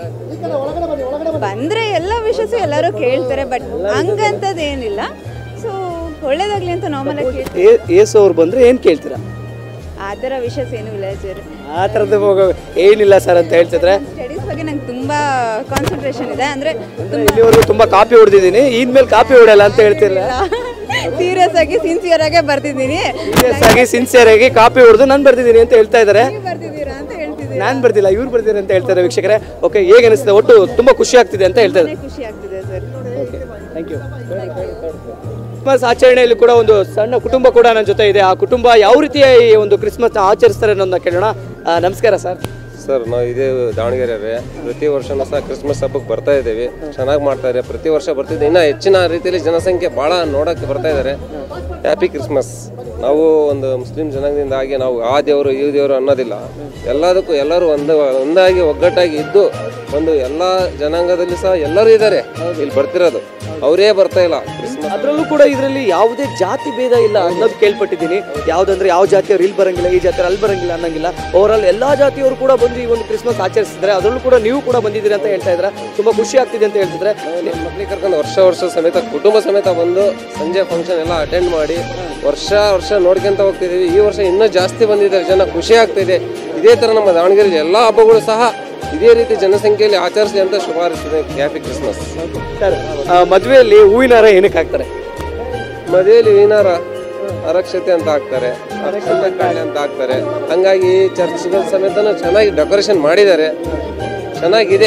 Speaker 5: ಬಂದ್ರೆ ಎಲ್ಲ ವಿಷಯಸು ಎಲ್ಲರೂ ಕೇಳ್ತಾರೆ ಬಟ್ ಹಂಗಂತದ್ದು ಏನಿಲ್ಲ ಸೊ ಒಳ್ಳೇದಾಗ್ಲಿ ಅಂತ ನಾರ್ಮಲ್ ಆಗಿ ಕೇಳ್ತೀವಿ
Speaker 3: ಏ- ಏಸು ಅವ್ರು ಬಂದರೆ ಏನು ಕೇಳ್ತೀರಾ
Speaker 5: ಆ ಥರ ವಿಷಯಸ್ ಏನೂ ಇಲ್ಲ ಸರ್
Speaker 3: ಆ ಥರದ್ದು ಹೋಗೋ- ಏನಿಲ್ಲ ಸರ್ ಅಂತ ಹೇಳ್ತಿದ್ರೆ
Speaker 5: ಸ್ಟಡೀಸ್ ಬಗ್ಗೆ ನಂಗೆ ತುಂಬಾ ಕಾನ್ಸಂಟ್ರೇಷನ್ ಇದೆ ಅಂದ್ರೆ ತುಂಬಾ
Speaker 3: ಇಲ್ಲಿವರೆಗೂ ತುಂಬ ಕಾಪಿ ಹೊಡೆದಿದ್ದೀನಿ ಇನ್ಮೇಲೆ ಕಾಪಿ ಹೊಡೆಯಲ್ಲ ಅಂತ ಹೇಳ್ತಿರಲ್ಲ
Speaker 5: ಸೀರಿಯಸ್ ಆಗಿ ಸಿನ್ಸಿಯರ್ ಆಗೇ ಬರ್ತಿದ್ದೀನಿ
Speaker 3: ಸೀರಿಯಸ್ ಆಗಿ ಸಿನ್ಸಿಯರ್ ಆಗಿ ಕಾಪಿ ಹೊಡೆದು ನಾನು ಬರ್ತಿದ್ದೀನಿ ಅಂತ ಹೇಳ್ತಾ ಇದ್ದಾರೆ
Speaker 5: ನೀವ್ ಬರ್ತಿದ್ದೀರಾ ಅಂತ ಹೇಳ್ತಿದ್ದೀನಿ
Speaker 3: ನಾನು ಬರ್ದಿಲ್ಲ ಇವ್ರು ಬರ್ದಿದ್ದಾರೆ ಅಂತ ಹೇಳ್ತಾರೆ ವೀಕ್ಷಕರೇ ಓಕೆ ಹೇಗೆ ಅನಿಸ್ತದೆ ಒಟ್ಟು ತುಂಬಾ ಖುಷಿ ಆಗ್ತಿದೆ ಅಂತ ಹೇಳ್ತಾ ಇದ್ದಾರೆ
Speaker 5: ಖುಷಿ ಆಗ್ತಿದೆ ಸರ್
Speaker 3: ಥ್ಯಾಂಕ್ ಯು ಕ್ರಿಸ್ಮಸ್ ಆಚರಣೆಯಲ್ಲಿ ಕೂಡ ಒಂದು ಸಣ್ಣ ಕುಟುಂಬ ಕೂಡ ನನ್ನ ಜೊತೆ ಇದೆ ಆ ಕುಟುಂಬ ಯಾವ ರೀತಿಯ ಈ ಒಂದು ಕ್ರಿಸ್ಮಸ್ ಆಚರಿಸ್ತಾರೆ ಅನ್ನೋದನ್ನ ಕೇಳೋಣ ಆ, ನಮಸ್ಕಾರ ಸರ್
Speaker 8: ಸರ್ ನಾವು ಇದೇ ದಾವಣಗೆರೆ ಪ್ರತಿ ವರ್ಷನೂ ಸಹ ಕ್ರಿಸ್ಮಸ್ ಹಬ್ಬಕ್ಕೆ ಬರ್ತಾ ಇದ್ದೀವಿ ಚೆನ್ನಾಗಿ ಮಾಡ್ತಾ ಇದ್ದಾರೆ ಪ್ರತಿ ವರ್ಷ ಬರ್ತಿದ್ದೆ ಇನ್ನೂ ಹೆಚ್ಚಿನ ರೀತಿಯಲ್ಲಿ ಜನಸಂಖ್ಯೆ ಭಾಳ ನೋಡೋಕ್ಕೆ ಬರ್ತಾ ಇದ್ದಾರೆ ಹ್ಯಾಪಿ ಕ್ರಿಸ್ಮಸ್ ನಾವು ಒಂದು ಮುಸ್ಲಿಂ ಜನಾಂಗದಿಂದ ಆಗಿ ನಾವು ಆ ದೇವರು ಈ ದೇವರು ಅನ್ನೋದಿಲ್ಲ ಎಲ್ಲದಕ್ಕೂ ಎಲ್ಲರೂ ಒಂದು ಒಂದಾಗಿ ಒಗ್ಗಟ್ಟಾಗಿ ಇದ್ದು ಒಂದು ಎಲ್ಲ ಜನಾಂಗದಲ್ಲಿ ಸಹ ಎಲ್ಲರೂ ಇದ್ದಾರೆ ಇಲ್ಲಿ ಬರ್ತಿರೋದು ಅವರೇ ಬರ್ತಾ ಇಲ್ಲ ಕ್ರಿಸ್ಮಸ್
Speaker 3: ಅದರಲ್ಲೂ ಕೂಡ ಇದರಲ್ಲಿ ಯಾವುದೇ ಜಾತಿ ಭೇದ ಇಲ್ಲ ಅನ್ನೋದು ಕೇಳ್ಪಟ್ಟಿದ್ದೀನಿ ಯಾವುದಂದ್ರೆ ಯಾವ ಜಾತಿಯವ್ರು ಇಲ್ಲಿ ಬರಂಗಿಲ್ಲ ಈ ಜಾತಿಯವ್ರು ಅಲ್ಲಿ ಬರಂಗಿಲ್ಲ ಅನ್ನಂಗಿಲ್ಲ ಓವರಾಲ್ ಎಲ್ಲಾ ಜಾತಿಯವರು ಕೂಡ ಬಂದು ಈ ಒಂದು ಕ್ರಿಸ್ಮಸ್ ಆಚರಿಸಿದ್ರೆ ಅದರಲ್ಲೂ ಕೂಡ ನೀವು ಕೂಡ ಬಂದಿದ್ದೀರಿ ಅಂತ ಹೇಳ್ತಾ ಇದ್ರೆ ತುಂಬಾ ಖುಷಿ ಆಗ್ತಿದೆ ಅಂತ ಹೇಳ್ತಿದ್ರೆ
Speaker 8: ಮಕ್ಳಿಗೆ ಕರ್ಕೊಂಡು ವರ್ಷ ವರ್ಷ ಸಮೇತ ಕುಟುಂಬ ಸಮೇತ ಬಂದು ಸಂಜೆ ಫಂಕ್ಷನ್ ಎಲ್ಲ ಅಟೆಂಡ್ ಮಾಡಿ ವರ್ಷ ವರ್ಷ ನೋಡ್ಕೊಂತ ಹೋಗ್ತಿದೀವಿ ಈ ವರ್ಷ ಇನ್ನೂ ಜಾಸ್ತಿ ಬಂದಿದ್ದಾರೆ ಜನ ಖುಷಿ ಆಗ್ತಿದೆ ಇದೇ ತರ ನಮ್ಮ ದಾವಣಗೆರೆ ಎಲ್ಲ ಹಬ್ಬಗಳು ಸಹ ಇದೇ ರೀತಿ ಜನಸಂಖ್ಯೆಯಲ್ಲಿ ಆಚರಿಸಲಿ ಅಂತ ಶುಭ ಹಾರೈಸಿದೆ ಹ್ಯಾಪಿ ಕ್ರಿಸ್ಮಸ್
Speaker 3: ಸರ್ ಆ, ಮದ್ವೆಯಲ್ಲಿ ಹೂವಿನ ಹಾರ ಏನಕ್ಕೆ ಹಾಕ್ತಾರೆ
Speaker 8: ಮದುವೆಯಲ್ಲಿ ಏನಾರ ಅರಕ್ಷತೆ ಅಂತ ಹಾಕ್ತಾರೆ ಅರಕ್ಷತೆ ಕಾಳೆ ಅಂತ ಹಾಕ್ತಾರೆ ಹಂಗಾಗಿ ಚರ್ಚ್ಗಳ ಸಮೇತನೂ ಚೆನ್ನಾಗಿ ಡೆಕೋರೇಷನ್ ಮಾಡಿದ್ದಾರೆ ಚೆನ್ನಾಗಿದೆ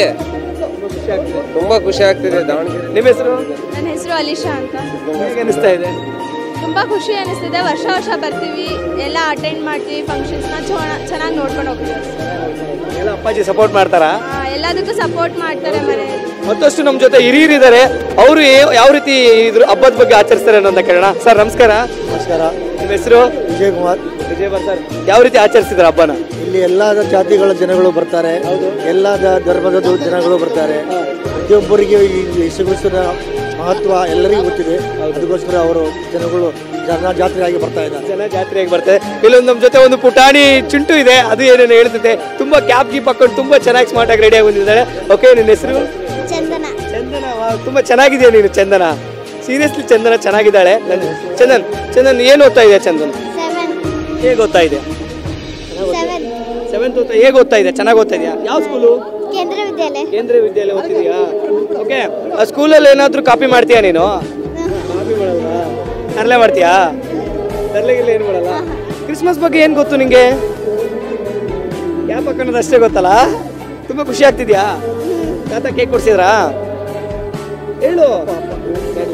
Speaker 8: ತುಂಬಾ ಖುಷಿ ಆಗ್ತಿದೆ ದಾವಣಗೆರೆ
Speaker 3: ನಿಮ್ಮ ಹೆಸರು
Speaker 6: ನನ್ನ ಹೆಸರು ಅಲಿಶಾ ಅಂತ
Speaker 3: ಹೇಗೆ ಅನಿಸ್ತಾ ಇದೆ
Speaker 6: ತುಂಬ ಖುಷಿ ಅನಿಸ್ತಿದೆ ವರ್ಷ ವರ್ಷ ಬರ್ತೀವಿ ಎಲ್ಲ ಅಟೆಂಡ್ ಮಾಡ್ತೀವಿ ಫಂಕ್ಷನ್ಸ್ನ ಚೆನ್ನಾಗಿ ನೋಡ್ಕೊಂಡು ಹೋಗ್ತೀವಿ
Speaker 3: ಎಲ್ಲ ಅಪ್ಪಾಜಿ ಸಪೋರ್ಟ್ ಮಾಡ್ತಾರಾ
Speaker 6: ಆ, ಎಲ್ಲದಕ್ಕೂ ಸಪೋರ್ಟ್ ಮಾಡ್ತಾರೆ ಮನೆಯಲ್ಲಿ
Speaker 3: ಮತ್ತಷ್ಟು ನಮ್ಮ ಜೊತೆ ಹಿರಿಯರಿದ್ದಾರೆ ಅವರು ಯಾವ ರೀತಿ ಇದ್ರ ಹಬ್ಬದ ಬಗ್ಗೆ ಆಚರಿಸ್ತಾರೆ ಅನ್ನೋದನ್ನ ಕೇಳೋಣ ಸರ್ ನಮಸ್ಕಾರ
Speaker 9: ನಮಸ್ಕಾರ
Speaker 3: ನಿಮ್ಮ ಹೆಸರು
Speaker 9: ವಿಜಯ್ ಕುಮಾರ್
Speaker 3: ವಿಜಯ್ ಬರ್ತಾರೆ ಯಾವ ರೀತಿ ಆಚರಿಸಿದ್ರೆ ಹಬ್ಬನ
Speaker 9: ಇಲ್ಲಿ ಎಲ್ಲ ಜಾತಿಗಳ ಜನಗಳು ಬರ್ತಾರೆ ಎಲ್ಲ ದ- ಧರ್ಮದ ಜನಗಳು ಬರ್ತಾರೆ ಪ್ರತಿಯೊಬ್ಬರಿಗೆ ಈ ಯೇಸುಕ್ರಿಸ್ತನ ಮಹತ್ವ ಎಲ್ಲರಿಗೂ ಗೊತ್ತಿದೆ ಅದಕ್ಕೋಸ್ಕರ ಅವರು ಜನಗಳು ಜನ ಜಾತ್ರೆಯಾಗಿ ಬರ್ತಾ ಇದ್ದಾರೆ
Speaker 3: ಜನ ಜಾತ್ರೆಯಾಗಿ ಬರ್ತದೆ ಇಲ್ಲೊಂದು ನಮ್ಮ ಜೊತೆ ಒಂದು ಪುಟಾಣಿ ಚಿಂಟು ಇದೆ ಅದು ಏನೇನು ಹೇಳ್ತದೆ ತುಂಬಾ ಕ್ಯಾಪ್ ಗೀಪ್ ಹಾಕೊಂಡು ತುಂಬಾ ಚೆನ್ನಾಗಿ ಸ್ಮಾರ್ಟ್ ಆಗಿ ರೆಡಿಯಾಗಿ ಬಂದಿದ್ದಾಳೆ ಓಕೆ ನಿನ್ನ ಹೆಸರು
Speaker 6: ಚಂದನ
Speaker 3: ಚಂದನ ವಾ, ತುಂಬಾ ಚೆನ್ನಾಗಿದೆಯಾ ನೀನು ಚಂದನ ಸೀರಿಯಸ್ಲಿ ಚಂದನ ಚೆನ್ನಾಗಿದ್ದಾಳೆ ನನ್- ಚಂದನ್ ಚಂದನ್ ಏನು ಓದ್ತಾ ಇದೆ ಚಂದನ್
Speaker 6: ಸೆವೆನ್
Speaker 3: ಹೇಗೆ ಓದ್ತಾ ಇದೆ
Speaker 6: ಸೆವೆನ್
Speaker 3: ಸೆವೆಂತ್ ಓದ್ತಾ ಹೇಗೆ ಓದ್ತಾ ಇದೆ ಚೆನ್ನಾಗಿ ಓದ್ತಾ ಇದೆಯಾ ಯಾವ ಸ್ಕೂಲು
Speaker 6: ಕೇಂದ್ರ ವಿದ್ಯಾಲಯ
Speaker 3: ಕೇಂದ್ರೀಯ ವಿದ್ಯಾಲಯ ಓದ್ತಿದ್ಯಾ ಓಕೆ ಆ ಸ್ಕೂಲಲ್ಲಿ ಏನಾದರೂ ಕಾಪಿ ಮಾಡ್ತೀಯಾ ನೀನು ಕಾಪಿ ಮಾಡಲ್ವಾ ತರಲೆ ಮಾಡ್ತೀಯಾ ತರಲೆಗಿಲ್ಲ ಏನು ಮಾಡಲ್ಲ ಕ್ರಿಸ್ಮಸ್ ಬಗ್ಗೆ ಏನು ಗೊತ್ತು ನಿಂಗೆ ಕ್ಯಾಪ್ ಹಾಕೋದು ಅಷ್ಟೇ ಗೊತ್ತಲ್ಲ ತುಂಬ ಖುಷಿ ಆಗ್ತಿದ್ಯಾ ತಾತ ಕೇಕ್ ಕೊಡ್ಸಿದ್ರಾ ಹೇಳು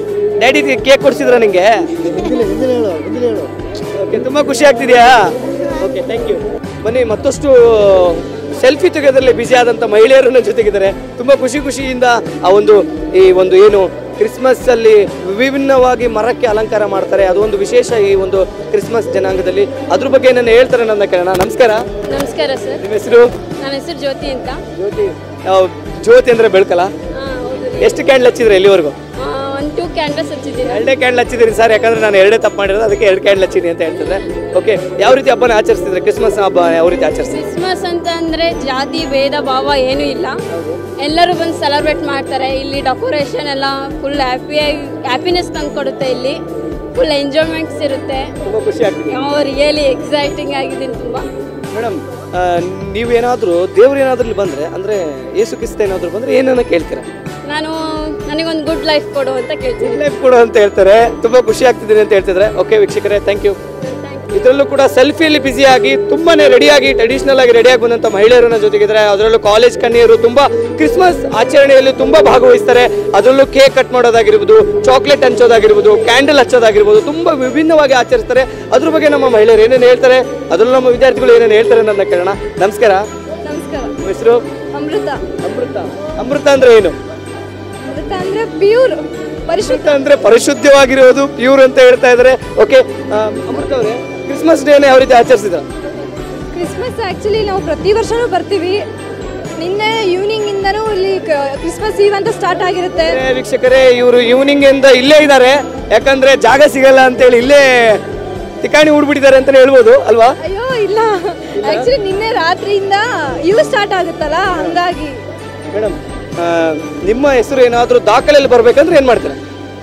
Speaker 3: ಡ್ಯಾಡಿ ಕೇಕ್ ಕೊಡ್ಸಿದ್ರ ನಿಂಗೆ
Speaker 9: ಹಿಂದಿನ ಹಿಂದಿನ ಹೇಳು ಹಿಂದಿನ ಹೇಳು
Speaker 3: ಓಕೆ ತುಂಬಾ ಖುಷಿ ಆಗ್ತಿದೆಯಾ ಓಕೆ ಥ್ಯಾಂಕ್ ಯು ಬನ್ನಿ ಮತ್ತಷ್ಟು ಸೆಲ್ಫಿ ತೆಗೆಯೋದ್ರಲ್ಲಿ ಬ್ಯುಸಿ ಆದಂತ ಮಹಿಳೆಯರು ನನ್ನ ಜೊತೆಗಿದ್ದಾರೆ ತುಂಬಾ ಖುಷಿ ಖುಷಿಯಿಂದ ಆ ಒಂದು ಈ ಒಂದು ಏನು ಕ್ರಿಸ್ಮಸ್ ಅಲ್ಲಿ ವಿಭಿನ್ನವಾಗಿ ಮರಕ್ಕೆ ಅಲಂಕಾರ ಮಾಡ್ತಾರೆ ಅದು ಒಂದು ವಿಶೇಷ ಈ ಒಂದು ಕ್ರಿಸ್ಮಸ್ ಜನಾಂಗದಲ್ಲಿ ಅದ್ರ ಬಗ್ಗೆ ನನ್ನ ಹೇಳ್ತಾರೆ ನನ್ನ ಕೇಳೋಣ ನಮಸ್ಕಾರ
Speaker 10: ನಮಸ್ಕಾರ ಸರ್
Speaker 3: ನಿಮ್ಮ ಹೆಸರು
Speaker 10: ನನ್ನ ಹೆಸರು ಜ್ಯೋತಿ ಅಂತ
Speaker 3: ಜ್ಯೋತಿ ಯಾವ- ಜ್ಯೋತಿ ಅಂದ್ರೆ ಬೆಳ್ಕಲ್ಲ
Speaker 10: ಆ, ಹೌದು
Speaker 3: ಎಷ್ಟು ಕ್ಯಾಂಡ್ಲ್ ಹಚ್ಚಿದ್ರೆ ಎಲ್ಲಿವರೆಗೂ
Speaker 10: ಒಂದು ಟೂ ಕ್ಯಾಂಡಲ್ಸ್ ಹಚ್ಚಿದ್ದೀನಿ
Speaker 3: ಎರಡೇ ಕ್ಯಾಂಡ್ಲ್ ಹಚ್ಚಿದ್ದೀರಿ ಸರ್ ಯಾಕಂದ್ರೆ ನಾನು ಎರಡೇ ತಪ್ಪು ಮಾಡಿರೋದು ಅದಕ್ಕೆ ಎರಡು ಕ್ಯಾಂಡ್ಲ್ ಹಚ್ಚಿನಿ ಅಂತ ಹೇಳ್ತಿದ್ರೆ ಓಕೆ ಯಾವ ರೀತಿ ಹಬ್ಬನ ಆಚರಿಸ್ತಿದ್ರೆ ಕ್ರಿಸ್ಮಸ್ ಹಬ್ಬ ಯಾವ ರೀತಿ ಆಚರಿಸ್ತಿದ್ರೆ
Speaker 10: ಕ್ರಿಸ್ಮಸ್ ಅಂತ ಅಂದ್ರೆ ಜಾತಿ ಭೇದ ಭಾವ ಏನೂ ಇಲ್ಲ ಎಲ್ಲರೂ ಬಂದು ಸೆಲೆಬ್ರೇಟ್ ಮಾಡ್ತಾರೆ ಇಲ್ಲಿ ಡೆಕೋರೇಷನ್ ಎಲ್ಲ ಫುಲ್ ಹ್ಯಾಪಿಯಾಗಿ ಹ್ಯಾಪಿನೆಸ್ ತಂದ್ಕೊಡುತ್ತೆ ಇಲ್ಲಿ ಫುಲ್ ಎಂಜಾಯ್ಮೆಂಟ್ಸ್ ಇರುತ್ತೆ
Speaker 3: ತುಂಬಾ ಖುಷಿ ಆಗ್ತಿದೆ
Speaker 10: ರಿಯಲಿ ಎಕ್ಸೈಟಿಂಗ್ ಆಗಿದ್ದೀನಿ ತುಂಬ
Speaker 3: ಮೇಡಮ್ ನೀವೇನಾದರೂ ದೇವ್ರು ಏನಾದ್ರೂ ಇಲ್ಲಿ ಬಂದ್ರೆ ಅಂದ್ರೆ ಯೇಸು ಕ್ರಿಸ್ತ ಏನಾದ್ರು ಬಂದ್ರೆ ಏನನ್ನ ಕೇಳ್ತೀರಾ
Speaker 10: ನಾನು ನನಗೊಂದು ಗುಡ್ ಲೈಫ್ ಕೊಡು ಅಂತ ಕೇಳ್ತೀನಿ
Speaker 3: ಲೈಫ್ ಕೊಡು ಅಂತ ಹೇಳ್ತಾರೆ ತುಂಬಾ ಖುಷಿ ಆಗ್ತಿದ್ದೀನಿ ಅಂತ ಹೇಳ್ತಿದ್ರೆ ಓಕೆ ವೀಕ್ಷಕರೇ ಥ್ಯಾಂಕ್ ಯು ಇದರಲ್ಲೂ ಕೂಡ ಸೆಲ್ಫಿಯಲ್ಲಿ ಬ್ಯುಸಿ ಆಗಿ ತುಂಬಾನೇ ರೆಡಿಯಾಗಿ ಟ್ರೆಡಿಷನಲ್ ಆಗಿ ರೆಡಿಯಾಗಿ ಬಂದಂತ ಮಹಿಳೆಯರನ್ನ ಜೊತೆಗಿದ್ದಾರೆ ಅದರಲ್ಲೂ ಕಾಲೇಜ್ ಕನ್ಯರು ತುಂಬಾ ಕ್ರಿಸ್ಮಸ್ ಆಚರಣೆಯಲ್ಲಿ ತುಂಬಾ ಭಾಗವಹಿಸ್ತಾರೆ ಅದರಲ್ಲೂ ಕೇಕ್ ಕಟ್ ಮಾಡೋದಾಗಿರ್ಬೋದು ಚಾಕ್ಲೇಟ್ ಹಂಚೋದಾಗಿರ್ಬೋದು ಕ್ಯಾಂಡಲ್ ಹಚ್ಚೋದಾಗಿರ್ಬೋದು ತುಂಬಾ ವಿಭಿನ್ನವಾಗಿ ಆಚರಿಸ್ತಾರೆ ಅದ್ರ ಬಗ್ಗೆ ನಮ್ಮ ಮಹಿಳೆಯರು ಏನೇನು ಹೇಳ್ತಾರೆ ಅದರಲ್ಲೂ ನಮ್ಮ ವಿದ್ಯಾರ್ಥಿಗಳು ಏನೇನು ಹೇಳ್ತಾರೆ ನನ್ನ ಕೇಳೋಣ ನಮಸ್ಕಾರ
Speaker 5: ನಮಸ್ಕಾರ
Speaker 3: ನಿಮ್ಮ ಹೆಸರು
Speaker 5: ಅಮೃತ
Speaker 3: ಅಮೃತ ಅಮೃತ ಅಂದ್ರೆ ಏನು
Speaker 5: ಅಮೃತ ಅಂದ್ರೆ ಪ್ಯೂರ್
Speaker 3: ಪರಿಶುದ್ಧ ಅಂದ್ರೆ ಪರಿಶುದ್ಧವಾಗಿರೋದು ಪ್ಯೂರ್ ಅಂತ ಹೇಳ್ತಾ ಇದ್ದಾರೆ ಓಕೆ ಅಮೃತ ಅವರೇ ಕ್ರಿಸ್ಮಸ್ ಡೇನ ಯಾವ ರೀತಿ ಆಚರಿಸಿದ್ರ
Speaker 5: ಕ್ರಿಸ್ಮಸ್ ಆ್ಯಕ್ಚುಲಿ ನಾವು ಪ್ರತಿ ವರ್ಷನೂ ಬರ್ತೀವಿ ನಿನ್ನೆ ಈವ್ನಿಂಗ್ ಇಂದನೂ ಇಲ್ಲಿ ಕ್ರಿಸ್ಮಸ್ ಈವ್ ಅಂತ ಸ್ಟಾರ್ಟ್ ಆಗಿರುತ್ತೆ
Speaker 3: ವೀಕ್ಷಕರೇ ಇವರು ಈವ್ನಿಂಗ್ ಇಂದ ಇಲ್ಲೇ ಇದ್ದಾರೆ ಯಾಕಂದ್ರೆ ಜಾಗ ಸಿಗಲ್ಲ ಅಂತೇಳಿ ಇಲ್ಲೇ ತಿಕಾಣಿ ಹೂಡ್ಬಿಟ್ಟಿದ್ದಾರೆ ಅಂತಾನೆ ಹೇಳ್ಬೋದು ಅಲ್ವಾ
Speaker 5: ಅಯ್ಯೋ ಇಲ್ಲ ಆ್ಯಕ್ಚುಲಿ ನಿನ್ನೆ ರಾತ್ರಿಯಿಂದ ಇವ್ ಸ್ಟಾರ್ಟ್ ಆಗುತ್ತಲ್ಲ ಹಂಗಾಗಿ
Speaker 3: ಮೇಡಮ್ ನಿಮ್ಮ ಹೆಸರು ಏನಾದ್ರೂ ದಾಖಲೆಯಲ್ಲಿ ಬರ್ಬೇಕಂದ್ರೆ ಏನ್ ಮಾಡ್ತೀರಾ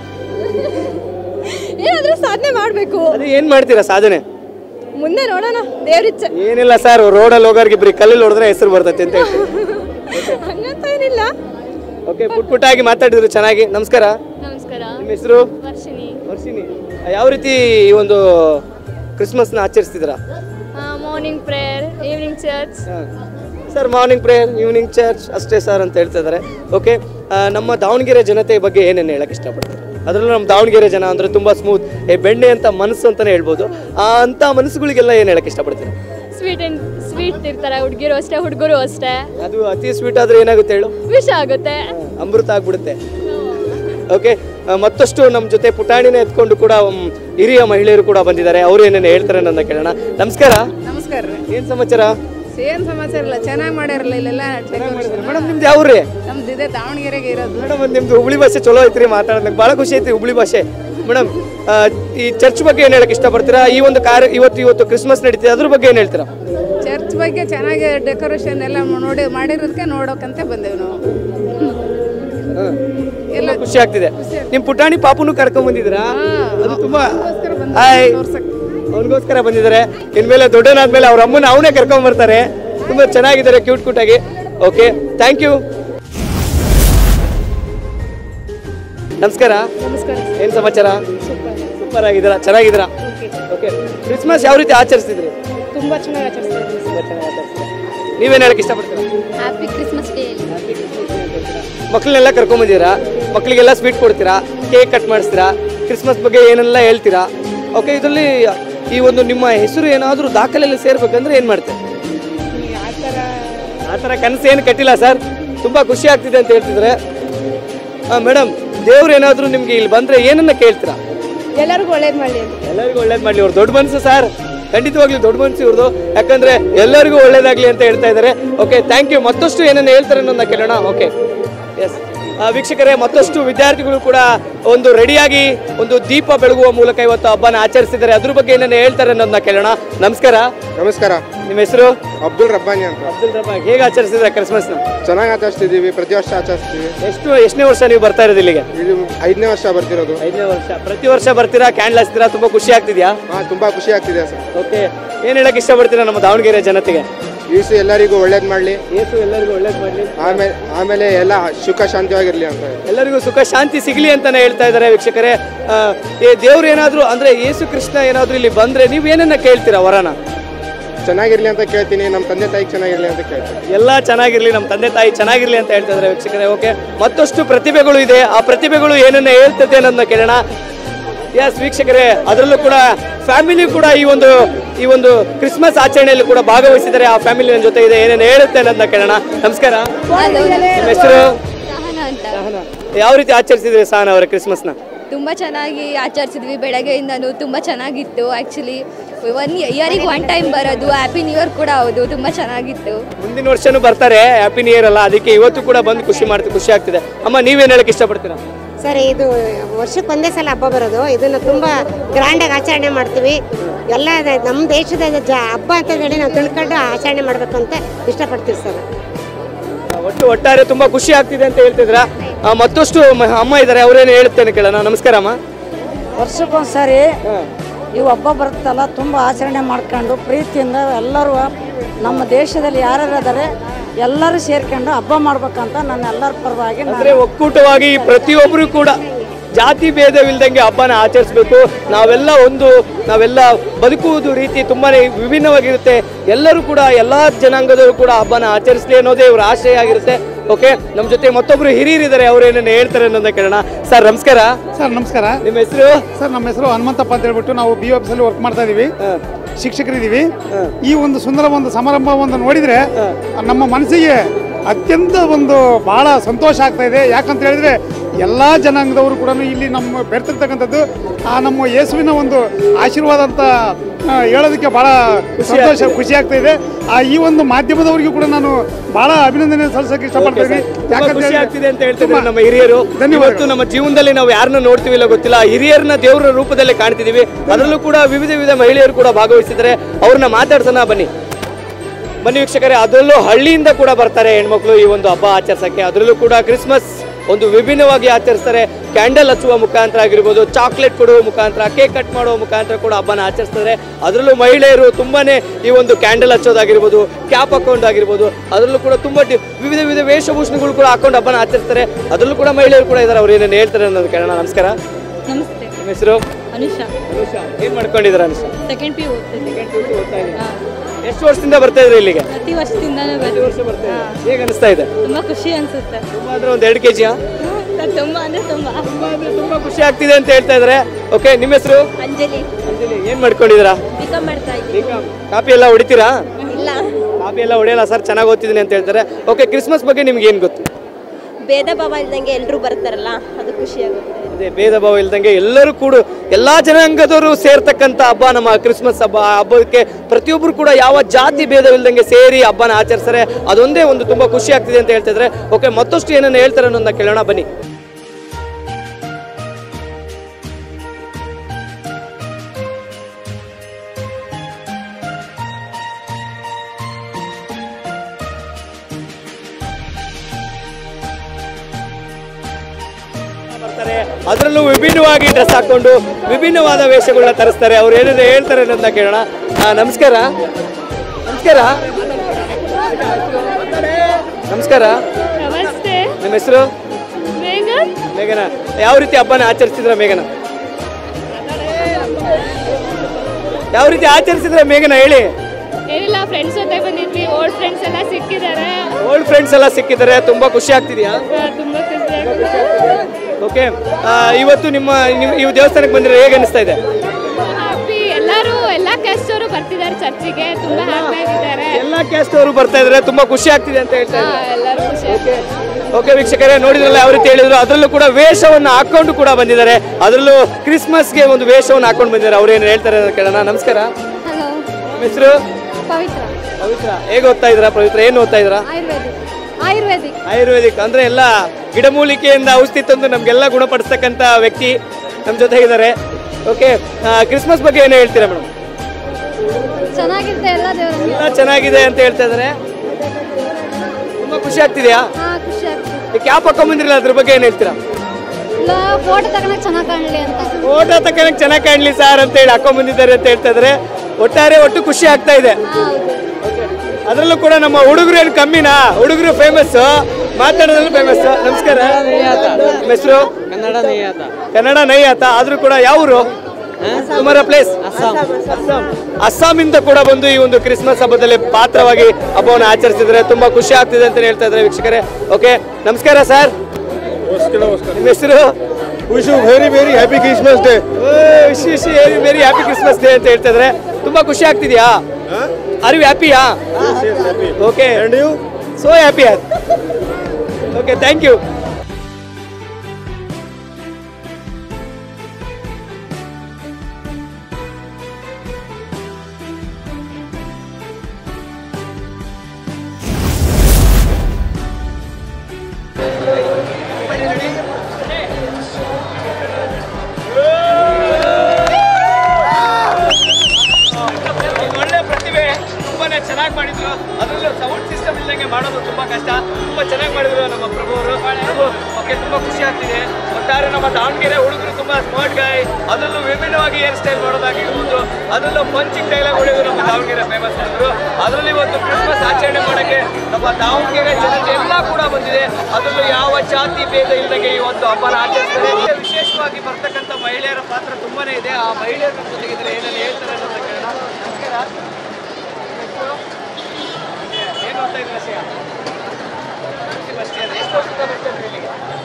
Speaker 5: ಏನಾದ್ರೂ ಸಾಧನೆ ಮಾಡಬೇಕು
Speaker 3: ಅದೇ ಏನ್ ಮಾಡ್ತೀರಾ ಸಾಧನೆ
Speaker 5: ಮುಂದೆ ನೋಡೋಣ ದೇವ್ರಿಚ್ಛೆ
Speaker 3: ಏನಿಲ್ಲ ಸರ್ ರೋಡಲ್ಲಿ ಹೋಗೋರ್ಗೆ ಇಬ್ರಿ ಕಲ್ಲಲ್ಲಿ ಹೊಡೆದ್ರೆ ಹೆಸರು ಬರ್ತೈತೆ ಅಂತ ಹೇಳ್ತೀವಿ
Speaker 5: ಹಂಗಂತ ಏನಿಲ್ಲ
Speaker 3: ಓಕೆ ಪುಟ್ ಪುಟ್ಟಾಗಿ ಮಾತಾಡಿದ್ರು ಚೆನ್ನಾಗಿ ನಮಸ್ಕಾರ
Speaker 10: ನಮಸ್ಕಾರ
Speaker 3: ನಿಮ್ಮ ಹೆಸರು
Speaker 10: ವರ್ಷಿನಿ
Speaker 3: ವರ್ಷಿನಿ ಯಾವ ರೀತಿ ಈ ಒಂದು ಕ್ರಿಸ್ಮಸ್ನ ಆಚರಿಸ್ತಿದ್ದೀರಾ
Speaker 10: morning prayer evening church
Speaker 3: sir morning prayer evening church ಅಷ್ಟೇ ಸರ್ ಅಂತ ಹೇಳ್ತಾ ಇದ್ದಾರೆ ಓಕೆ ನಮ್ಮ ದಾವಣಗೆರೆ ಜನತೆ ಬಗ್ಗೆ ಏನೇನು ಹೇಳಕ್ಕೆ ಇಷ್ಟಪಡ್ತಾರೆ ಅದರಲ್ಲೂ ನಮ್ಮ ದಾವಣಗೆರೆ ಜನ ಅಂದರೆ ತುಂಬ ಸ್ಮೂತ್ ಏ ಬೆಣ್ಣೆ ಅಂತ ಮನಸ್ಸು ಅಂತಲೇ ಹೇಳ್ಬೋದು ಆ ಅಂಥ ಮನಸ್ಸುಗಳಿಗೆಲ್ಲ ಏನು ಹೇಳಕ್ಕೆ ಇಷ್ಟಪಡ್ತೀರಾ
Speaker 10: ಸ್ವೀಟ್ ಅಂಡ್ ಸ್ವೀಟ್ ಇರ್ತಾರೆ ಹುಡುಗಿರು ಅಷ್ಟೇ ಹುಡುಗರು ಅಷ್ಟೇ
Speaker 3: ಅದು ಅತಿ ಸ್ವೀಟ್ ಆದರೆ ಏನಾಗುತ್ತೆ ಹೇಳು
Speaker 10: ವಿಷ ಆಗುತ್ತೆ
Speaker 3: ಅಮೃತ ಆಗ್ಬಿಡುತ್ತೆ ಓಕೆ ಮತ್ತಷ್ಟು ನಮ್ಮ ಜೊತೆ ಪುಟಾಣಿನ ಎತ್ಕೊಂಡು ಕೂಡ ಮ್, ಹಿರಿಯ ಮಹಿಳೆಯರು ಕೂಡ ಬಂದಿದ್ದಾರೆ ಅವರು ಏನೇನು ಹೇಳ್ತಾರೆ ನನ್ನ ಕೇಳೋಣ ನಮಸ್ಕಾರ
Speaker 11: ನಮಸ್ಕಾರ ರೀ
Speaker 3: ಏನು ಸಮಾಚಾರ
Speaker 11: ಏನ್ ಸಮಾಚಾರ ಇಲ್ಲ ಚೆನ್ನಾಗಿ ಮಾಡ್ಯಾರಲ್ಲ ಇಲ್ಲೆಲ್ಲ
Speaker 3: ಮೇಡಮ್ ನಿಮ್ದು ಯಾವ್ರಿ
Speaker 11: ನಮ್ದು ಇದೆ ದಾವಣಗೆರೆಗೆ ಇರೋದು
Speaker 3: ಮೇಡಮ್ ನಿಮ್ದು ಹುಬ್ಳಿ ಭಾಷೆ ಚಲೋ ಐತ್ರಿ ಮಾತಾಡೋದಕ್ಕೆ ಭಾಳ ಖುಷಿ ಐತ್ರಿ ಹುಬ್ಳಿ ಭಾಷೆ ಮೇಡಮ್ ಈ ಚರ್ಚ್ ಬಗ್ಗೆ ಏನು ಹೇಳಕ್ ಇಷ್ಟಪಡ್ತೀರಾ ಈ ಒಂದು ಕಾರ್ಯ ಇವತ್ತು ಇವತ್ತು ಕ್ರಿಸ್ಮಸ್ ನಡೀತಿದೆ ಅದ್ರ ಬಗ್ಗೆ ಏನು ಹೇಳ್ತೀರಾ
Speaker 11: ಚರ್ಚ್ ಬಗ್ಗೆ ಚೆನ್ನಾಗಿ ಡೆಕೋರೇಷನ್ ಎಲ್ಲ ನೋಡಿ ಮಾಡಿರೋದಕ್ಕೆ ನೋಡೋಕಂತ ಬಂದೇವು ನಾವು
Speaker 3: ಎಲ್ಲ ಖುಷಿ ಆಗ್ತಿದೆ ನಿಮ್ ಪುಟಾಣಿ ಪಾಪುನು ಕರ್ಕೊಂಡ್ ಬಂದಿದ್ದೀರಾ ಅದು ತುಂಬಾ ಹಾಯ್ ಅವನಿಗೋಸ್ಕರ ಬಂದಿದ್ದಾರೆ ಇನ್ಮೇಲೆ ದೊಡ್ಡನಾದ್ಮೇಲೆ ಅವ್ರ ಅಮ್ಮನ ಅವನೇ ಕರ್ಕೊಂಡ್ ಬರ್ತಾರೆ ತುಂಬಾ ಚೆನ್ನಾಗಿದ್ದಾರೆ ಕ್ಯೂಟ್ ಕ್ಯೂಟ್ ಆಗಿ ಓಕೆ ಥ್ಯಾಂಕ್ ಯು ನಮಸ್ಕಾರ
Speaker 10: ನಮಸ್ಕಾರ
Speaker 3: ಏನ್ ಸಮಾಚಾರ ಸೂಪರ್ ಆಗಿದ್ದೀರಾ ಚೆನ್ನಾಗಿದ್ದೀರಾ ಓಕೆ ಕ್ರಿಸ್ಮಸ್ ಯಾವ ರೀತಿ ಆಚರಿಸ್ತಿದ್ರಿ
Speaker 10: ತುಂಬಾ ಚೆನ್ನಾಗಿ ಆಚರಿಸ್ತಾರೆ
Speaker 3: ತುಂಬಾ ಚೆನ್ನಾಗಿ ಆಚರಿಸ್ತೀರಾ ನೀವೇನ್ ಹೇಳಕ್ ಇಷ್ಟಪಡ್ತೀರಾ
Speaker 10: ಹ್ಯಾಪಿ ಕ್ರಿಸ್ಮಸ್ ಡೇ
Speaker 3: ಮಕ್ಕಳನ್ನೆಲ್ಲ ಕರ್ಕೊಂಬಂದಿರಾ ಮಕ್ಕಳಿಗೆಲ್ಲ ಸ್ವೀಟ್ ಕೊಡ್ತೀರಾ ಕೇಕ್ ಕಟ್ ಮಾಡಿಸ್ತೀರಾ ಕ್ರಿಸ್ಮಸ್ ಬಗ್ಗೆ ಏನೆಲ್ಲ ಹೇಳ್ತೀರಾ ಓಕೆ ಇದರಲ್ಲಿ ಈ ಒಂದು ನಿಮ್ಮ ಹೆಸರು ಏನಾದರೂ ದಾಖಲೆಯಲ್ಲಿ ಸೇರ್ಬೇಕಂದ್ರೆ ಏನು ಮಾಡ್ತೀರಾ ಆ ಥರ ಕನಸು ಏನು ಕಟ್ಟಿಲ್ಲ ಸರ್ ತುಂಬ ಖುಷಿ ಆಗ್ತಿದೆ ಅಂತ ಹೇಳ್ತಿದ್ರೆ ಮೇಡಮ್ ದೇವ್ರು ಏನಾದರೂ ನಿಮ್ಗೆ ಇಲ್ಲಿ ಬಂದರೆ ಏನನ್ನ ಕೇಳ್ತೀರಾ
Speaker 5: ಎಲ್ಲರಿಗೂ ಒಳ್ಳೇದು ಮಾಡಲಿ
Speaker 3: ಎಲ್ಲರಿಗೂ ಒಳ್ಳೇದು ಮಾಡಲಿ ಅವ್ರು ದೊಡ್ಡ ಮನಸ್ಸು ಸರ್ ಖಂಡಿತವಾಗ್ಲೂ ದೊಡ್ಡ ಮನಸ್ಸು ಇವ್ರದ್ದು ಯಾಕಂದ್ರೆ ಎಲ್ಲರಿಗೂ ಒಳ್ಳೇದಾಗ್ಲಿ ಅಂತ ಹೇಳ್ತಾ ಇದ್ದಾರೆ ಓಕೆ ಥ್ಯಾಂಕ್ ಯು ಮತ್ತಷ್ಟು ಏನನ್ನ ಹೇಳ್ತಾರೆ ಅನ್ನೋದನ್ನ ಕೇಳೋಣ ಓಕೆ ಎಸ್ ವೀಕ್ಷಕರೇ ಮತ್ತಷ್ಟು ವಿದ್ಯಾರ್ಥಿಗಳು ಕೂಡ ಒಂದು ರೆಡಿಯಾಗಿ ಒಂದು ದೀಪ ಬೆಳಗುವ ಮೂಲಕ ಇವತ್ತು ಹಬ್ಬನ ಆಚರಿಸಿದ್ದಾರೆ ಅದ್ರ ಬಗ್ಗೆ ಏನನ್ನ ಹೇಳ್ತಾರೆ ಅನ್ನೋದನ್ನ ಕೇಳೋಣ ನಮಸ್ಕಾರ
Speaker 12: ನಮಸ್ಕಾರ
Speaker 3: ನಿಮ್ಮ ಹೆಸರು
Speaker 12: ಅಬ್ದುಲ್ ರಬ್ಬಾನಿ ಅಂತ
Speaker 3: ಅಬ್ದುಲ್ ರಬ್ಬಾನಿ ಹೇಗೆ ಆಚರಿಸಿದ್ರೆ ಕ್ರಿಸ್ಮಸ್ನ
Speaker 12: ಚೆನ್ನಾಗಿ ಆಚರಿಸ್ತಿದ್ದೀವಿ ಪ್ರತಿ ವರ್ಷ ಆಚರಿಸ್ತೀವಿ
Speaker 3: ಎಷ್ಟು ಎಷ್ಟನೇ ವರ್ಷ ನೀವು ಬರ್ತಾ ಇರೋದು ಇಲ್ಲಿಗೆ
Speaker 12: ಇದು ಐದನೇ ವರ್ಷ ಬರ್ತಿರೋದು
Speaker 3: ಐದನೇ ವರ್ಷ ಪ್ರತಿ ವರ್ಷ ಬರ್ತೀರಾ ಕ್ಯಾಂಡಲ್ ಹಚ್ತೀರಾ ತುಂಬಾ ಖುಷಿ ಆಗ್ತಿದ್ಯಾ
Speaker 12: ಹಾ ತುಂಬಾ ಖುಷಿ ಆಗ್ತಿದೆ ಸರ್
Speaker 3: ಓಕೆ ಏನ್ ಹೇಳಕ್ ಇಷ್ಟಪಡ್ತೀರಾ ನಮ್ಮ ದಾವಣಗೆರೆ ಜನತೆಗೆ
Speaker 12: ಯೇಸು ಎಲ್ಲರಿಗೂ ಒಳ್ಳೇದ್ ಮಾಡ್ಲಿ
Speaker 3: ಏಸು ಎಲ್ಲರಿಗೂ ಒಳ್ಳೇದ್ ಮಾಡ್ಲಿ
Speaker 12: ಆಮೇಲೆ ಆಮೇಲೆ ಎಲ್ಲ ಸುಖ ಶಾಂತಿವಾಗಿರ್ಲಿ ಅಂತ
Speaker 3: ಎಲ್ಲರಿಗೂ ಸುಖ ಶಾಂತಿ ಸಿಗ್ಲಿ ಅಂತಾನೆ ಹೇಳ್ತಾ ಇದ್ದಾರೆ ವೀಕ್ಷಕರೇ ಆ, ಏ ದೇವ್ರು ಏನಾದ್ರು ಅಂದ್ರೆ ಯೇಸು ಕೃಷ್ಣ ಏನಾದ್ರು ಇಲ್ಲಿ ಬಂದ್ರೆ ನೀವು ಏನನ್ನ ಕೇಳ್ತೀರಾ ವರನ
Speaker 12: ಚೆನ್ನಾಗಿರ್ಲಿ ಅಂತ ಕೇಳ್ತೀನಿ ನಮ್ಮ ತಂದೆ ತಾಯಿಗೆ ಚೆನ್ನಾಗಿರ್ಲಿ ಅಂತ ಕೇಳ್ತೀನಿ
Speaker 3: ಎಲ್ಲ ಚೆನ್ನಾಗಿರ್ಲಿ ನಮ್ಮ ತಂದೆ ತಾಯಿ ಚೆನ್ನಾಗಿರ್ಲಿ ಅಂತ ಹೇಳ್ತಾ ಇದ್ದಾರೆ ವೀಕ್ಷಕರೇ ಓಕೆ ಮತ್ತಷ್ಟು ಪ್ರತಿಭೆಗಳು ಇದೆ ಆ ಪ್ರತಿಭೆಗಳು ಏನನ್ನ ಹೇಳ್ತದೆ ಅನ್ನೋದನ್ನ ಕೇಳೋಣ ಎಸ್ ವೀಕ್ಷಕರೇ ಅದರಲ್ಲೂ ಕೂಡ ಫ್ಯಾಮಿಲಿ ಕೂಡ ಈ ಒಂದು ಈ ಒಂದು ಕ್ರಿಸ್ಮಸ್ ಆಚರಣೆಯಲ್ಲಿ ಕೂಡ ಭಾಗವಹಿಸಿದ್ದಾರೆ ಆ ಫ್ಯಾಮಿಲಿ ನನ್ನ ಜೊತೆ ಇದೆ ಏನೇನು ಹೇಳುತ್ತೆ ಅನ್ನೋದನ್ನ ಕೇಳೋಣ ನಮಸ್ಕಾರ ನಿಮ್ಮ ಹೆಸರು ಯಾವ ರೀತಿ ಆಚರಿಸಿದ್ರಿ ಸಹನ ಅವರ ಕ್ರಿಸ್ಮಸ್ನ
Speaker 13: ತುಂಬ ಚೆನ್ನಾಗಿ ಆಚರಿಸಿದ್ವಿ ಬೆಳಗ್ಗೆಯಿಂದನೂ ತುಂಬ ಚೆನ್ನಾಗಿತ್ತು ಆ್ಯಕ್ಚುಲಿ ಒನ್ ಇಯರಿಗೆ ಒನ್ ಟೈಮ್ ಬರೋದು ಹ್ಯಾಪಿ ನ್ಯೂ ಇಯರ್ ಕೂಡ ಹೌದು ತುಂಬ ಚೆನ್ನಾಗಿತ್ತು
Speaker 3: ಮುಂದಿನ ವರ್ಷನೂ ಬರ್ತಾರೆ ಹ್ಯಾಪಿ ನ್ಯೂ ಇಯರ್ ಅಲ್ಲ ಅದಕ್ಕೆ ಇವತ್ತು ಕೂಡ ಬಂದು ಖುಷಿ ಮಾಡ್ತೀವಿ ಖುಷಿ ಆಗ್ತಿದೆ ಅಮ್ಮ ನೀವೇನು ಹೇಳಕ್ ಇಷ್ಟಪಡ್ತೀರಾ
Speaker 14: ಸರ್ ಇದು ವರ್ಷಕ್ಕೆ ಒಂದೇ ಸಲ ಹಬ್ಬ ಬರೋದು ಇದನ್ನು ತುಂಬ ಗ್ರ್ಯಾಂಡಾಗಿ ಆಚರಣೆ ಮಾಡ್ತೀವಿ ಎಲ್ಲ ದ- ನಮ್ಮ ದೇಶದ ಜ ಹಬ್ಬ ಅಂತ ಹೇಳಿ ನಾವು ತಿಳ್ಕೊಂಡು ಆಚರಣೆ ಮಾಡಬೇಕು ಅಂತ ಇಷ್ಟಪಡ್ತೀವಿ ಸರ್
Speaker 3: ಒಟ್ಟು ಒಟ್ಟಾರೆ ತುಂಬಾ ಖುಷಿ ಆಗ್ತಿದೆ ಅಂತ ಹೇಳ್ತಿದ್ರ ಮತ್ತಷ್ಟು ಮ- ಅಮ್ಮ ಇದ್ದಾರೆ ಅವ್ರೇನು ಹೇಳುತ್ತೇನೆ ಕೇಳೋಣ ನಮಸ್ಕಾರ ಅಮ್ಮ
Speaker 15: ವರ್ಷಕ್ಕೊಂದ್ಸರಿ ಇವು ಹಬ್ಬ ಬರುತ್ತಲ್ಲ ತುಂಬ ಆಚರಣೆ ಮಾಡ್ಕೊಂಡು ಪ್ರೀತಿಯಿಂದ ಎಲ್ಲರೂ ನಮ್ಮ ದೇಶದಲ್ಲಿ ಯಾರ್ಯಾರು ಇದ್ದಾರೆ ಎಲ್ಲರೂ ಸೇರ್ಕೊಂಡು ಹಬ್ಬ ಮಾಡ್ಬೇಕಂತ ನನ್ನ ಎಲ್ಲರ ಪರವಾಗಿ ನಾನು
Speaker 3: ಅಂದ್ರೆ ಒಕ್ಕೂಟವಾಗಿ ಪ್ರತಿಯೊಬ್ಬರು ಕೂಡ ಜಾತಿ ಭೇದವಿಲ್ದಂಗೆ ಹಬ್ಬನ ಆಚರಿಸಬೇಕು ನಾವೆಲ್ಲ ಒಂದು ನಾವೆಲ್ಲ ಬದುಕುವುದು ರೀತಿ ತುಂಬಾನೇ ವಿಭಿನ್ನವಾಗಿರುತ್ತೆ ಎಲ್ಲರೂ ಕೂಡ ಎಲ್ಲಾ ಜನಾಂಗದವರು ಕೂಡ ಹಬ್ಬನ ಆಚರಿಸಲಿ ಅನ್ನೋದೇ ಇವ್ರ ಆಶಯ ಆಗಿರುತ್ತೆ ಓಕೆ ನಮ್ಮ ಜೊತೆ ಮತ್ತೊಬ್ರು ಹಿರಿಯರಿದ್ದಾರೆ ಅವ್ರು ಏನೇನು ಹೇಳ್ತಾರೆ ಅನ್ನೋದನ್ನ ಕೇಳೋಣ ಸರ್ ನಮಸ್ಕಾರ
Speaker 16: ಸರ್ ನಮಸ್ಕಾರ
Speaker 3: ನಿಮ್ಮ ಹೆಸರು
Speaker 16: ಸರ್ ನಮ್ಮ ಹೆಸರು ಹನುಮಂತಪ್ಪ ಅಂತ ಹೇಳ್ಬಿಟ್ಟು ನಾವು ಬಿ ಆಫೀಸ್ ಅಲ್ಲಿ ವರ್ಕ್ ಮಾಡ್ತಾ ಇದೀವಿ ಶಿಕ್ಷಕರಿದ್ದೀವಿ ಈ ಒಂದು ಸುಂದರ ಒಂದು ಸಮಾರಂಭ ಒಂದು ನೋಡಿದ್ರೆ ನಮ್ಮ ಮನಸ್ಸಿಗೆ ಅತ್ಯಂತ ಒಂದು ಬಹಳ ಸಂತೋಷ ಆಗ್ತಾ ಇದೆ ಯಾಕಂತ ಹೇಳಿದ್ರೆ ಎಲ್ಲಾ ಜನಾಂಗದವರು ಕೂಡ ಇಲ್ಲಿ ನಮ್ಮ ಬೆರ್ತಿರ್ತಕ್ಕಂಥದ್ದು ಆ ನಮ್ಮ ಯೇಸುವಿನ ಒಂದು ಆಶೀರ್ವಾದ ಅಂತ ಆ, ಹೇಳೋದಕ್ಕೆ ಬಹಳ ಸಂತೋಷ
Speaker 3: ಆಗ್ತಿದೆ.
Speaker 16: ಖುಷಿ ಆಗ್ತಾ ಇದೆ ಆ ಈ ಒಂದು ಮಾಧ್ಯಮದವರಿಗೂ ಕೂಡ ನಾನು ಬಹಳ ಅಭಿನಂದನೆ ಸಲ್ಲಿಸಕ್ಕೆ ಇಷ್ಟಪಡ್ತೀನಿ
Speaker 3: ತುಂಬಾ ಖುಷಿ
Speaker 16: ಹೇಳಿದ್ರೆ
Speaker 3: ಆಗ್ತಿದೆ ಅಂತ ಹೇಳ್ತಿದ್ರು
Speaker 16: ತುಂಬಾ-
Speaker 3: ನಮ್ಮ ಹಿರಿಯರು
Speaker 16: ಧನ್ಯವಾದಗಳು.
Speaker 3: ಇವತ್ತು ನಮ್ಮ ಜೀವನದಲ್ಲಿ ನಾವು ಯಾರನ್ನ ನೋಡ್ತೀವಿ ಇಲ್ಲ ಗೊತ್ತಿಲ್ಲ ಆ ಹಿರಿಯರನ್ನ ದೇವರ ರೂಪದಲ್ಲಿ ಕಾಣ್ತಿದೀವಿ ಅದರಲ್ಲೂ ಕೂಡ ವಿವಿಧ ವಿವಿಧ ಮಹಿಳೆಯರು ಕೂಡ ಭಾಗವಹಿಸಿದ್ದಾರೆ ಅವ್ರನ್ನ ಮಾತಾಡ್ಸೋಣ ಬನ್ನಿ ಬನ್ನಿ ವೀಕ್ಷಕರೇ ಅದರಲ್ಲೂ ಹಳ್ಳಿಯಿಂದ ಕೂಡ ಬರ್ತಾರೆ ಹೆಣ್ಮಕ್ಳು ಈ ಒಂದು ಹಬ್ಬ ಆಚರಿಸಕ್ಕೆ ಅದರಲ್ಲೂ ಕೂಡ ಕ್ರಿಸ್ಮಸ್ ಒಂದು ವಿಭಿನ್ನವಾಗಿ ಆಚರಿಸ್ತಾರೆ ಕ್ಯಾಂಡಲ್ ಹಚ್ಚುವ ಮುಖಾಂತರ ಆಗಿರ್ಬೋದು ಚಾಕ್ಲೇಟ್ ಕೊಡುವ ಮುಖಾಂತರ ಕೇಕ್ ಕಟ್ ಮಾಡುವ ಮುಖಾಂತರ ಕೂಡ ಹಬ್ಬನ ಆಚರಿಸ್ತಾರೆ ಅದರಲ್ಲೂ ಮಹಿಳೆಯರು ತುಂಬಾನೇ ಈ ಒಂದು ಕ್ಯಾಂಡಲ್ ಹಚ್ಚೋದಾಗಿರ್ಬೋದು ಕ್ಯಾಪ್ ಹಾಕೊಂಡಾಗಿರ್ಬೋದು ಅದರಲ್ಲೂ ಕೂಡ ತುಂಬಾ ಡಿ- ವಿವಿಧ ವಿವಿಧ ವೇಷಭೂಷಣಗಳು ಕೂಡ ಹಾಕೊಂಡು ಹಬ್ಬನ ಆಚರಿಸ್ತಾರೆ ಅದರಲ್ಲೂ ಕೂಡ ಮಹಿಳೆಯರು ಕೂಡ ಇದ್ದಾರೆ ಅವ್ರು ಏನೇನು ಹೇಳ್ತಾರೆ ಅನ್ನೋದು ಕೇಳೋಣ ನಮಸ್ಕಾರ
Speaker 17: ನಮಸ್ತೆ
Speaker 3: ನಿಮ್ಮ ಹೆಸರು
Speaker 17: ಅನುಷಾ
Speaker 3: ಅನುಷಾ ಏನ್ ಮಾಡ್ಕೊಂಡಿದ್ದೀರಾ ಅನುಷಾ
Speaker 17: ಸೆಕೆಂಡ್ ಪಿ ಓದ್ತಿದ್ದೆ
Speaker 3: ಎಷ್ಟು ವರ್ಷದಿಂದ ಬರ್ತಾ ಇದ್ರಿ ಇಲ್ಲಿಗೆ
Speaker 17: ಪ್ರತಿ ವರ್ಷದಿಂದನೂ ಬರ್ತೀವಿ
Speaker 3: ಹೇಗೆ ಅನಿಸ್ತಾ ಇದೆ
Speaker 17: ತುಂಬಾ ಖುಷಿ ಅನ್ಸುತ್ತೆ
Speaker 3: ತುಂಬಾ ಅಂದ್ರೆ ಒಂದ್ ಎರಡು ಕೆಜಿಯಾ
Speaker 17: ತುಂಬಾ ಅಂದ್ರೆ ತುಂಬಾ
Speaker 3: ತುಂಬಾ ಖುಷಿ ಆಗ್ತಿದೆ ಅಂತ ಹೇಳ್ತಾ ಇದಾರೆ ಓಕೆ ನಿಮ್ಮ ಹೆಸರು
Speaker 17: ಅಂಜಲಿ
Speaker 3: ಅಂಜಲಿ ಏನ್ ಮಾಡ್ಕೊಂಡಿದ್ದೀರಾ
Speaker 17: ಬಿಕಾಮ್ ಮಾಡ್ತಾ ಇದ್ದೀನಿ
Speaker 3: ಕಾಪಿ ಎಲ್ಲ ಹೊಡಿತೀರಾ
Speaker 17: ಇಲ್ಲ
Speaker 3: ಕಾಪಿ ಎಲ್ಲ ಹೊಡೆಯಲ್ಲ ಸರ್ ಚೆನ್ನಾಗಿ ಓದ್ತಿದ್ದೀನಿ ಅಂತ ಹೇಳ್ತಾರೆ ಓಕೆ ಕ್ರಿಸ್ಮಸ್ ಬಗ್ಗೆ ನಿಮ್ಗೆ ಏನ್ ಗೊತ್ತು
Speaker 17: ಭೇದ ಭಾವ ಇಲ್ದಂಗೆ ಎಲ್ಲರೂ ಬರ್ತಾರಲ್ಲ ಅದು ಖುಷಿ ಆಗುತ್ತೆ
Speaker 3: ಅದೇ ಭೇದ ಭಾವ ಇಲ್ದಂಗೆ ಎಲ್ಲರೂ ಕೂಡ ಎಲ್ಲಾ ಜನಾಂಗದವರು ಸೇರ್ತಕ್ಕಂಥ ಹಬ್ಬ ನಮ್ಮ ಕ್ರಿಸ್ಮಸ್ ಹಬ್ಬ ಆ ಹಬ್ಬಕ್ಕೆ ಪ್ರತಿಯೊಬ್ಬರು ಕೂಡ ಯಾವ ಜಾತಿ ಭೇದವಿಲ್ದಂಗೆ ಸೇರಿ ಹಬ್ಬನ ಆಚರಿಸ್ತಾರೆ ಅದೊಂದೇ ಒಂದು ತುಂಬಾ ಖುಷಿ ಆಗ್ತಿದೆ ಅಂತ ಹೇಳ್ತಿದ್ರೆ ಓಕೆ ಮತ್ತಷ್ಟು ಏನನ್ನ ಹೇಳ್ತಾರೆ ಅನ್ನೋದನ್ನ ಕೇಳೋಣ ಬನ್ನಿ ಬರ್ತಾರೆ ಅದರಲ್ಲೂ ವಿಭಿನ್ನವಾಗಿ ಡ್ರೆಸ್ ಹಾಕೊಂಡು ವಿಭಿನ್ನವಾದ ವೇಷಗಳನ್ನ ತರಿಸ್ತಾರೆ ಅವ್ರು ಏನೇನು ಹೇಳ್ತಾರೆ ಅನ್ನೋದನ್ನ ಕೇಳೋಣ ಆ, ನಮಸ್ಕಾರ ನಮಸ್ಕಾರ ನಮಸ್ಕಾರ
Speaker 17: ನಮಸ್ತೆ
Speaker 3: ನಿಮ್ಮ ಹೆಸರು
Speaker 17: ಮೇಘನ್
Speaker 3: ಮೇಘನ ಯಾವ ರೀತಿ ಹಬ್ಬನ ಆಚರಿಸಿದ್ರ ಮೇಘನ ಯಾವ ರೀತಿ ಆಚರಿಸಿದ್ರೆ ಮೇಘನ ಹೇಳಿ
Speaker 17: ಏನಿಲ್ಲ ಫ್ರೆಂಡ್ಸ್ ಜೊತೆ ಬಂದಿದ್ವಿ ಓಲ್ಡ್ ಫ್ರೆಂಡ್ಸ್ ಎಲ್ಲ ಸಿಕ್ಕಿದ್ದಾರೆ
Speaker 3: ಓಲ್ಡ್ ಫ್ರೆಂಡ್ಸ್ ಎಲ್ಲ ಸಿಕ್ಕಿದ್ದಾರೆ ತುಂಬಾ ಖುಷಿ ಆಗ್ತಿದ್ಯಾ
Speaker 17: ತುಂಬಾ ಖುಷಿ ಆಗುತ್ತೆ
Speaker 3: ಓಕೆ ಇವತ್ತು ನಿಮ್ಮ ನೀವು ನೀವು ದೇವಸ್ಥಾನಕ್ಕೆ ಬಂದಿರೋ ಹೇಗೆ ಅನಿಸ್ತಾ ಇದೆ
Speaker 17: ಹ್ಯಾಪಿ ಎಲ್ಲರೂ ಎಲ್ಲ ಕ್ಯಾಸ್ಟ್ ಅವರು ಬರ್ತಿದ್ದಾರೆ ಚರ್ಚಿಗೆ ತುಂಬಾ ಹ್ಯಾಪಿ ಆಗಿದ್ದಾರೆ
Speaker 3: ಎಲ್ಲ ಕ್ಯಾಸ್ಟ್ ಅವರು ಬರ್ತಾ ಇದ್ದಾರೆ ತುಂಬಾ ಖುಷಿ ಆಗ್ತಿದೆ ಅಂತ ಹೇಳ್ತಾ
Speaker 17: ಹಾ,
Speaker 3: ಇದ್ದಾರೆ
Speaker 17: ಎಲ್ಲರೂ ಖುಷಿ ಆಗ್ತಿದೆ
Speaker 3: ಓಕೆ ವೀಕ್ಷಕರೇ ನೋಡಿದ್ರಲ್ಲ ಯಾವ ರೀತಿ ಹೇಳಿದ್ರು ಅದರಲ್ಲೂ ಕೂಡ ವೇಷವನ್ನು ಹಾಕೊಂಡು ಕೂಡ ಬಂದಿದ್ದಾರೆ ಅದರಲ್ಲೂ ಕ್ರಿಸ್ಮಸ್ಗೆ ಒಂದು ವೇಷವನ್ನು ಹಾಕೊಂಡು ಬಂದಿದ್ದಾರೆ ಅವ್ರು ಏನು ಹೇಳ್ತಾರೆ ಅಂತ ಕೇಳೋಣ ನಮಸ್ಕಾರ
Speaker 17: ಹಲೋ
Speaker 3: ನಿಮ್ಮ ಹೆಸರು
Speaker 17: ಪವಿತ್ರ
Speaker 3: ಪವಿತ್ರ ಹೇಗೆ ಓದ್ತಾ ಇದ್ದೀರಾ ಪವಿತ್ರ ಏನು ಓದ್ತಾ ಇದ್ದೀರಾ
Speaker 17: ಆಯುರ್ವೇದಿಕ್ ಆಯುರ್ವೇದಿಕ್
Speaker 3: ಆಯುರ್ವೇದಿಕ್ ಅಂದ್ರೆ ಎಲ್ಲ ಗಿಡಮೂಲಿಕೆಯಿಂದ ಔಷಧಿ ತಂದು ನಮ್ಗೆಲ್ಲ ಗುಣಪಡಿಸ್ತಕ್ಕಂಥ ವ್ಯಕ್ತಿ ನಮ್ಮ ಜೊತೆ ಇದ್ದಾರೆ ಓಕೆ ಕ್ರಿಸ್ಮಸ್ ಬಗ್ಗೆ ಏನು ಹೇಳ್ತೀರಾ ಮೇಡಮ್
Speaker 17: ಚೆನ್ನಾಗಿರುತ್ತೆ ಎಲ್ಲ ದೇವರಿಗೆ
Speaker 3: ಎಲ್ಲ ಚೆನ್ನಾಗಿದೆ ಅಂತ ಹೇಳ್ತಾ ಇದ್ದಾರೆ ತುಂಬಾ ಖುಷಿ ಆಗ್ತಿದೆಯಾ
Speaker 17: ಹಾ ಖುಷಿ ಆಗ್ತದೆ
Speaker 3: ಈ ಕ್ಯಾಪ್ ಹಾಕೊಂಬಂದಿರಲ್ಲ ಅದ್ರ ಬಗ್ಗೆ ಏನು ಹೇಳ್ತೀರಾ
Speaker 17: ಇಲ್ಲ ಫೋಟೋ ತಗೊಳಕ್ ಚೆನ್ನಾಗಿ ಕಾಣಲಿ ಅಂತ
Speaker 3: ಫೋಟೋ ತಕ್ಕನಕ್ಕೆ ಚೆನ್ನಾಗಿ ಕಾಣ್ಲಿ ಸರ್ ಅಂತ ಹೇಳಿ ಹಾಕೊಂಬಂದಿದ್ದಾರೆ ಅಂತ ಹೇಳ್ತಾ ಇದ್ದಾರೆ ಒಟ್ಟಾರೆ ಒಟ್ಟು ಖುಷಿ ಆಗ್ತಾ ಇದೆ ಅದರಲ್ಲೂ ಕೂಡ ನಮ್ಮ ಹುಡುಗರು ಏನು ಕಮ್ಮಿನಾ ಹುಡುಗರು ಫೇಮಸ್ ಮಾತಾಡೋದ್ರಲ್ಲೂ ಫೇಮಸ್ ನಮಸ್ಕಾರ ನಿಮ್ಮ ಹೆಸರು
Speaker 7: ಕನ್ನಡ ನೇಯಾತ
Speaker 3: ಕನ್ನಡ ನೈ ಆತ ಆದ್ರೂ ಕೂಡ ಯಾವರು ತುಮಾರ ಪ್ಲೇಸ್ ಅಸ್ಸಾಂ ಅಸ್ಸಾಮಿಂದ ಕೂಡ ಬಂದು ಈ ಒಂದು ಕ್ರಿಸ್ಮಸ್ ಹಬ್ಬದಲ್ಲಿ ಪಾತ್ರವಾಗಿ ಹಬ್ಬವನ್ನು ಆಚರಿಸಿದ್ರೆ ತುಂಬಾ ಖುಷಿ ಆಗ್ತಿದೆ ಅಂತ ಹೇಳ್ತಾ ಇದ್ದಾರೆ ವೀಕ್ಷಕರೇ ಓಕೆ ನಮಸ್ಕಾರ ಸರ್ ನಿಮ್ಮ ಹೆಸರು
Speaker 12: wish very very happy Christmas day
Speaker 3: wish wish very happy Christmas day ಅಂತ ಹೇಳ್ತಾ ಇದ್ದಾರೆ ತುಂಬಾ ಖುಷಿ ಆಗ್ತಿದ್ಯಾ ಆರ್ ಯು ಹ್ಯಾಪಿಯಾ okay so happy okay thank you ಒಳ್ಳೆ ಪ್ರತಿಭೆ ತುಂಬಾನೇ ಚೆನ್ನಾಗಿ ಮಾಡಿದ್ರು ಅದರಲ್ಲೂ ಸೌಂಡ್ ಸಿಸ್ಟಮ್ ಇಲ್ದಂಗೆ ಮಾಡೋದು ತುಂಬಾ ಕಷ್ಟ ತುಂಬಾ ಚೆನ್ನಾಗಿ ಮಾಡಿದ್ರು ನಮ್ಮ ಪ್ರಭು ಅವರು ಪ್ರಭು ಓಕೆ ತುಂಬಾ ಖುಷಿ ಆಗ್ತಿದೆ ಒಟ್ಟಾರೆ ನಮ್ಮ ದಾವಣಗೆರೆ ಹುಡುಗರು ತುಂಬಾ ಸ್ಮಾರ್ಟ್ ಗಾಯ್ ಅದರಲ್ಲೂ ವಿಭಿನ್ನವಾಗಿ ಹೇರ್ ಸ್ಟೈಲ್ ಮಾಡೋದಾಗಿರ್ಬೋದು ಅದರಲ್ಲೂ ಪಂಚಿಂಗ್ ಡೈಲಾಗ್ ಹೊಡೆಯೋದು ನಮ್ಮ ದಾವಣಗೆರೆ ಫೇಮಸ್ ಹುಡುಗರು ಅದರಲ್ಲಿ ಇವತ್ತು ಕ್ರಿಸ್ಮಸ್ ಆಚರಣೆ ಮಾಡಕ್ಕೆ ನಮ್ಮ ದಾವಣಗೆರೆ ಜನತೆ ಎಲ್ಲ ಕೂಡ ಬಂದಿದೆ ಅದರಲ್ಲೂ ಯಾವ ಜಾತಿ ಭೇದ ಇಲ್ಲದೆ ಈ ಒಂದು ಹಬ್ಬನ ಆಚರಿಸ್ತಾರೆ ವಿಶೇಷವಾಗಿ ಬರ್ತಕ್ಕಂಥ ಮಹಿಳೆಯರ ಪಾತ್ರ ತುಂಬಾನೇ ಇದೆ ಆ ಮಹಿಳೆಯರ ಜೊತೆಗಿದ್ರೆ ಏನೆಲ್ಲ ಹೇಳ್ತಾರೆ ಅನ್ನೋದನ್ನ ಕೇಳೋಣ ನಮಸ್ಕಾರ ಏನು ಅಂತ ಇದೆ ವಿಷಯ ಅಷ್ಟೇ ಎಷ್ಟು ವರ್ಷದಿಂದ ಬರ್ತಿದ್ರಿ ಇಲ್ಲಿಗೆ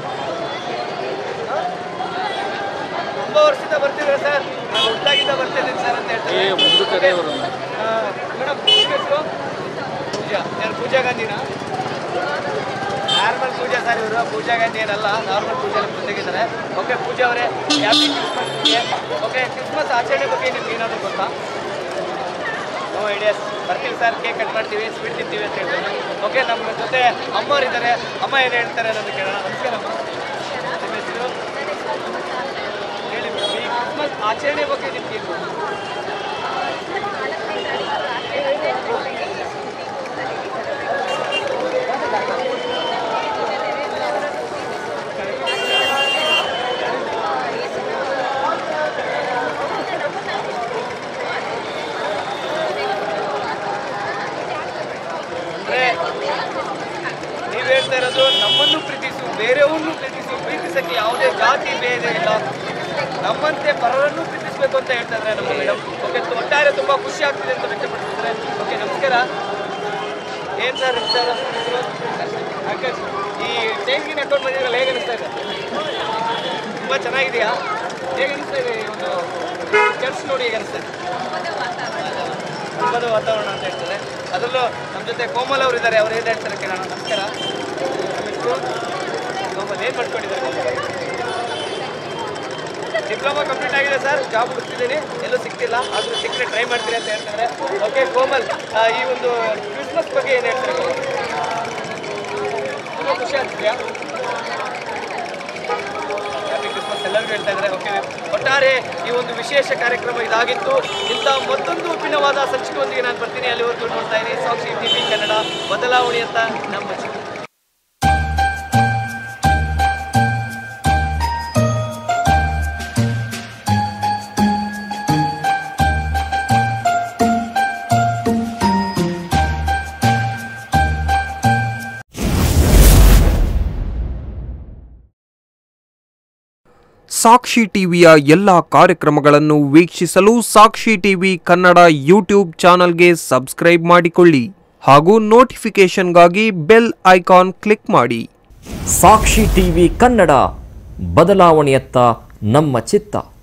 Speaker 3: ತುಂಬ ವರ್ಷದಿಂದ ಬರ್ತಿದ್ರೆ ಸರ್ ನಾನು ಹುಟ್ಟಾಗಿದ್ದ ಬರ್ತಿದ್ದೀನಿ ಸರ್ ಅಂತ ಹೇಳ್ತಾರೆ ಮೇಡಮ್ ಹೆಸರು ಪೂಜಾ ಯಾರು ಪೂಜಾ ಗಾಂಧಿನಾ ನಾರ್ಮಲ್ ಪೂಜಾ ಸರ್ ಇವರು ಪೂಜಾ ಗಾಂಧಿ ಏನಲ್ಲ ನಾರ್ಮಲ್ ಪೂಜಾ ನಿಮ್ಮ ಜೊತೆಗಿದ್ದಾರೆ ಓಕೆ ಪೂಜಾ ಅವರೇ ಹ್ಯಾಪಿ ಕ್ರಿಸ್ಮಸ್ ಓಕೆ ಕ್ರಿಸ್ಮಸ್ ಆಚರಣೆ ಬಗ್ಗೆ ನಿಮ್ಗೆ ಏನಾದರೂ ಗೊತ್ತಾ ನೋ ಐಡಿಯಾಸ್ ಬರ್ತೀವಿ ಸರ್ ಕೇಕ್ ಕಟ್ ಮಾಡ್ತೀವಿ ಸ್ವೀಟ್ ತಿಂತೀವಿ ಅಂತ ಹೇಳ್ತಾರೆ ಓಕೆ ನಮ್ಮ ಜೊತೆ ಅಮ್ಮವ್ರಿದ್ದಾರೆ ಅಮ್ಮ ಏನು ಹೇಳ್ತಾರೆ ಅನ್ನೋದು ಕೇಳೋಣ ನಮಸ್ಕಾರ ಅಮ್ಮ ನಿಮ್ಮ ಹೆಸರು ಹೇಳಿ ಮೇಡಮ್ ಈ ಕ್ರಿಸ್ಮಸ್ ಆಚರಣೆ ಬಗ್ಗೆ ನಿಮ್ಗೆ ಏನು ಗೊತ್ತು? ಅಂದ್ರೆ ನೀವು ಹೇಳ್ತಾ ಇರೋದು ನಮ್ಮನ್ನು ಪ್ರೀತಿಸು ಬೇರೆಯವ್ರನ್ನು ಪ್ರೀತಿಸು ಪ್ರೀತಿಸಕ್ಕೆ ಯಾವುದೇ ಜಾತಿ ಭೇದ ಇಲ್ಲ ನಮ್ಮಂತೆ ಪರರನ್ನು ಪ್ರೀತಿಸಬೇಕು ಅಂತ ಹೇಳ್ತಾ ಇದ್ದಾರೆ ನಮ್ಮ ಮೇಡಮ್ ಓಕೆ ಒಟ್ಟಾರೆ ತುಂಬಾ ಖುಷಿ ಆಗ್ತಿದೆ ಅಂತ ವ್ಯಕ್ತಪಡಿಸಿದ್ದಾರೆ ಓಕೆ ನಮಸ್ಕಾರ ಏನ್ ಸರ್ ಸರ್ ಅಂಕಲ್ ಈ ಸೇವಿಂಗ್ ಅಕೌಂಟ್ ಬಂದಿದ್ರಲ್ಲ ಹೇಗೆ ಅನಿಸ್ತಾ ಇದೆ ತುಂಬಾ ಚೆನ್ನಾಗಿದೆಯಾ ಹೇಗೆ ಅನಿಸ್ತಾ ಇದೆ ಈ ಒಂದು ಕೆಲಸ ನೋಡಿ ಹೇಗೆ ಅನಿಸ್ತಾ ಇದೆ ಹಬ್ಬದ ವಾತಾವರಣ ಅಂತ ಹೇಳ್ತಾರೆ ಅದರಲ್ಲೂ ನಮ್ಮ ಜೊತೆ ಕೋಮಲ್ ಅವರು ಇದ್ದಾರೆ ಅವ್ರು ಏನು ಹೇಳ್ತಾರೆ ಕೇಳೋಣ ನಮಸ್ಕಾರ ನಮ್ಮ ಹೆಸರು ಕೋಮಲ್ ಏನು ಮಾಡ್ಕೊಂಡಿದ್ದಾರೆ ಡಿಪ್ಲೊಮಾ ಕಂಪ್ಲೀಟ್ ಆಗಿದೆ ಸರ್ ಜಾಬ್ ಹುಡುಕ್ತಿದ್ದೀನಿ ಎಲ್ಲೂ ಸಿಗ್ತಿಲ್ಲ ಆದರೂ ಸಿಕ್ಕರೆ ಟ್ರೈ ಮಾಡ್ತೀನಿ ಅಂತ ಹೇಳ್ತಾರೆ ಓಕೆ ಕೋಮಲ್ ಆ, ಈ ಒಂದು ಕ್ರಿಸ್ಮಸ್ ಬಗ್ಗೆ ಏನು ಹೇಳ್ತಾರೆ ಕೋಮಲ್? ತುಂಬ ಖುಷಿ ಆಗ್ತಿದೆಯಾ ಹ್ಯಾಪಿ ಕ್ರಿಸ್ಮಸ್ ಎಲ್ಲರಿಗೂ ಹೇಳ್ತಾ ಇದ್ದಾರೆ ಓಕೆ ಒಟ್ಟಾರೆ ಈ ಒಂದು ವಿಶೇಷ ಕಾರ್ಯಕ್ರಮ ಇದಾಗಿತ್ತು ಇಂಥ ಮತ್ತೊಂದು ವಿಭಿನ್ನವಾದ ಸಂಚಿಕೆಯೊಂದಿಗೆ ನಾನು ಬರ್ತೀನಿ ಅಲ್ಲಿವರೆಗೂ ನೋಡ್ತಾ ಇದ್ದೀನಿ ಸಾಕ್ಷಿ ಟಿವಿ ಕನ್ನಡ ಬದಲಾವಣೆ ಅಂತ ನಮ್ಮ ಚಿಕ್ಕ
Speaker 1: ಸಾಕ್ಷಿ ಟಿವಿಯ ಎಲ್ಲ ಕಾರ್ಯಕ್ರಮಗಳನ್ನು ವೀಕ್ಷಿಸಲು ಸಾಕ್ಷಿ ಟಿವಿ ಕನ್ನಡ ಯೂಟ್ಯೂಬ್ ಚಾನಲ್ಗೆ ಸಬ್ಸ್ಕ್ರೈಬ್ ಮಾಡಿಕೊಳ್ಳಿ ಹಾಗೂ ನೋಟಿಫಿಕೇಷನ್ಗಾಗಿ ಬೆಲ್ ಐಕಾನ್ ಕ್ಲಿಕ್ ಮಾಡಿ
Speaker 2: ಸಾಕ್ಷಿ ಟಿವಿ ಕನ್ನಡ ಬದಲಾವಣೆಯತ್ತ ನಮ್ಮ ಚಿತ್ತ